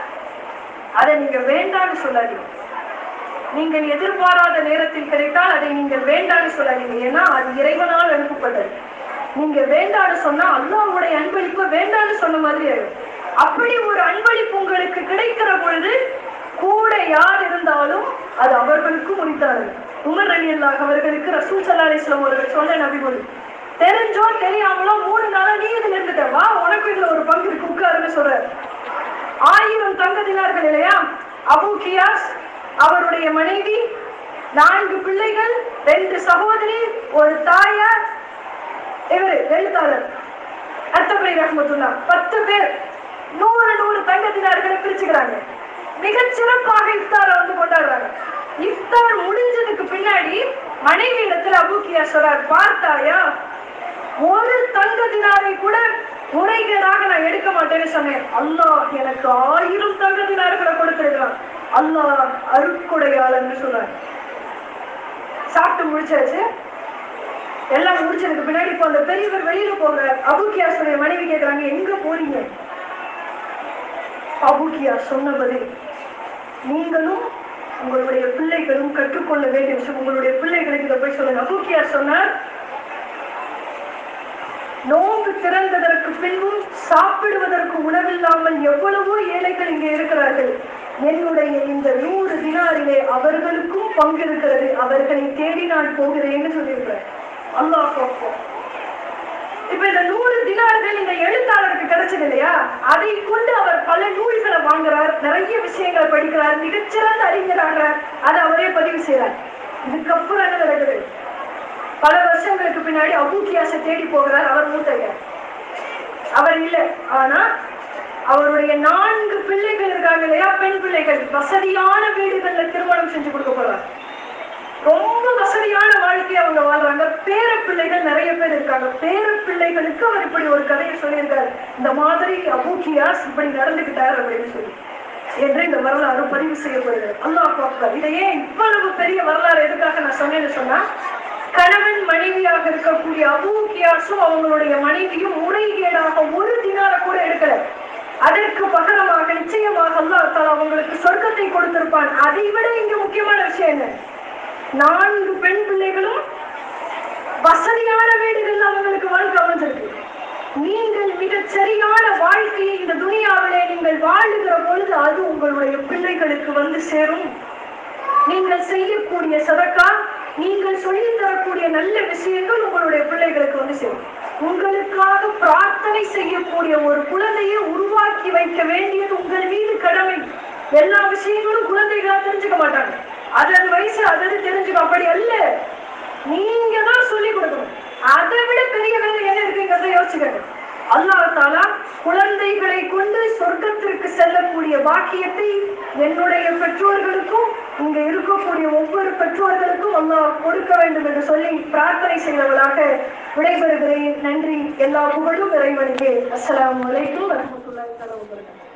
அதை நீங்க வேண்டாம்னு சொல்லாதீங்க நீங்கள் எதிர்பாராத நேரத்தில் கிடைத்தால் அதை நீங்கள் வேண்டாம்னு சொல்லாதீங்க ஏன்னா அது இறைவனால் அனுப்பப்பட்டது நீங்க வேண்டாம்னு சொன்னா அல்லாஹ்வுடைய அன்பளிப்பு வேண்டாம்னு சொன்ன மாதிரி ஆயிடும் அப்படி ஒரு அன்பளிப்பு உங்களுக்கு கிடைக்கிற பொழுது கூட யார் இருந்தாலும் அது அவர்களுக்கும் உரித்தார்கள் உமர் அலி அல்லாஹ் அவர்களுக்கு ரசூல் சல்லா அலிஸ்லாம் அவர்கள் சொன்ன நபிமொழி தெரிஞ்சோ தெரியாமலோ மூணு நாளா நீ இதுல இருந்துட்ட வா உனக்கு இதுல ஒரு பங்கு இருக்கு உட்காருன்னு சொல்றாரு ஆயிரம் தங்க தினார்கள் இல்லையா அபு கியாஸ் அவருடைய மனைவி நான்கு பிள்ளைகள் ரெண்டு சகோதரி ஒரு தாயார் இவரு எழுத்தாளர் அத்தபடி ரஹமத்துல்லா பத்து பேர் நூறு நூறு தங்க தினார்களை பிரிச்சுக்கிறாங்க மிகச் சிறப்பாக இஃப்தாரை வந்து கொண்டாடுறாங்க இஃப்தார் முடிஞ்சதுக்கு பின்னாடி மனைவி இடத்துல அபூக்கியா சொல்றார் பார்த்தாயா ஒரு தங்க தினாரை கூட முறைகேடாக நான் எடுக்க மாட்டேன்னு சொன்னேன் அல்லாஹ் எனக்கு ஆயிரம் தங்க தினார்களை கொடுத்திருக்கிறான் அல்லாஹ் அருட்கொடையாளன்னு சொன்னார் சாப்பிட்டு முடிச்சாச்சு எல்லாம் முடிச்சதுக்கு பின்னாடி இப்போ அந்த பெரியவர் வெளியில போகிறார் அபுக்கியாசுடைய மனைவி கேக்குறாங்க எங்க போறீங்க அபுக்கியா சொன்ன பதில் நீங்களும் உங்களுடைய பிள்ளைகளும் கற்றுக்கொள்ள வேண்டிய விஷயம் உங்களுடைய பிள்ளைகளுக்கு இதை போய் சொல்லுங்க அபுக்கியா சொன்னார் நோன்பு திறந்ததற்கு பின்பும் சாப்பிடுவதற்கு உணவில்லாமல் எவ்வளவோ ஏழைகள் இங்கே இருக்கிறார்கள் என்னுடைய இந்த நூறு தினாரிலே அவர்களுக்கும் பங்கு இருக்கிறது அவர்களை தேடி நான் போகிறேன்னு சொல்லியிருக்கிறேன் அல்லாஹ் பார்ப்போம் இப்ப இந்த நூறு தினார்கள் இந்த எழுத்தாளருக்கு கிடைச்சது இல்லையா அதை கொண்டு அவர் பல நூல்களை வாங்குறார் நிறைய விஷயங்களை படிக்கிறார் மிகச்சிறந்த அறிஞராகிறார் அதை அவரே பதிவு செய்றார் இதுக்கப்புறம் என்ன நடக்குது பல வருஷங்களுக்கு பின்னாடி அபூக்கியாசை தேடி போகிறார் அவர் மூட்டையர் அவர் இல்ல ஆனா அவருடைய நான்கு பிள்ளைகள் இருக்காங்க இல்லையா பெண் பிள்ளைகள் வசதியான வீடுகள்ல திருமணம் செஞ்சு கொடுக்க போறார் ரொம்ப வசதியான வாழ்க்கையை அவங்க வாழ்றாங்க பேர பிள்ளைகள் நிறைய பேர் இருக்காங்க பேர பிள்ளைகளுக்கு அவர் இப்படி ஒரு கதையை சொல்லியிருக்காரு இந்த மாதிரி அபூக்கியாஸ் இப்படி நடந்துகிட்டார் அப்படின்னு சொல்லி என்று இந்த வரலாறு பதிவு செய்யப்படுகிறது அல்லாஹ் அக்பர் இதையே இவ்வளவு பெரிய வரலாறு எதுக்காக நான் சொன்னேன்னு சொன்னா கணவன் மனைவியாக இருக்கக்கூடிய அபூக்கியாசும் அவங்களுடைய மனைவியும் முறைகேடாக ஒரு தினார கூட எடுக்கல அதற்கு பகரமாக நிச்சயமாக அல்லாஹ் தாலா அவங்களுக்கு சொர்க்கத்தை கொடுத்திருப்பான் அதை விட இங்க முக்கியமான விஷயம் என்ன நான்கு பெண் பிள்ளைகளும் வசதியான வீடுகள் அவங்களுக்கு வாழ்க்கை அமைஞ்சிருக்கு நீங்கள் மிகச் சரியான வாழ்க்கையை இந்த துனியாவிலே நீங்கள் வாழுகிற பொழுது அது உங்களுடைய பிள்ளைகளுக்கு வந்து சேரும் நீங்கள் செய்யக்கூடிய சதக்கா நீங்கள் சொல்லித் தரக்கூடிய நல்ல விஷயங்கள் உங்களுடைய பிள்ளைகளுக்கு வந்து சேரும் உங்களுக்காக பிரார்த்தனை செய்யக்கூடிய ஒரு குழந்தையை உருவாக்கி வைக்க வேண்டியது உங்கள் மீது கடமை எல்லா விஷயங்களும் குழந்தைகளா தெரிஞ்சுக்க மாட்டாங்க அதன் வயசு அதது தெரிஞ்சுக்க அப்படி அல்ல நீங்க தான் சொல்லி கொடுக்கணும் அதை விட பெரிய வேலை என்ன இருக்குங்கிறத யோசிச்சுக்கணும் அல்லாஹ் தாலா குழந்தைகளை கொண்டு சொர்க்கத்திற்கு செல்லக்கூடிய பாக்கியத்தை என்னுடைய பெற்றோர்களுக்கும் இங்க இருக்கக்கூடிய ஒவ்வொரு பெற்றோர்களுக்கும் அல்லாஹ் கொடுக்க வேண்டும் என்று சொல்லி பிரார்த்தனை செய்தவர்களாக விடைபெறுகிறேன் நன்றி எல்லா புகழும் இறைவனுக்கு அஸ்ஸலாமு அலைக்கும் வரஹ்மத்துல்லாஹி தஆலா வபரகாத்துஹு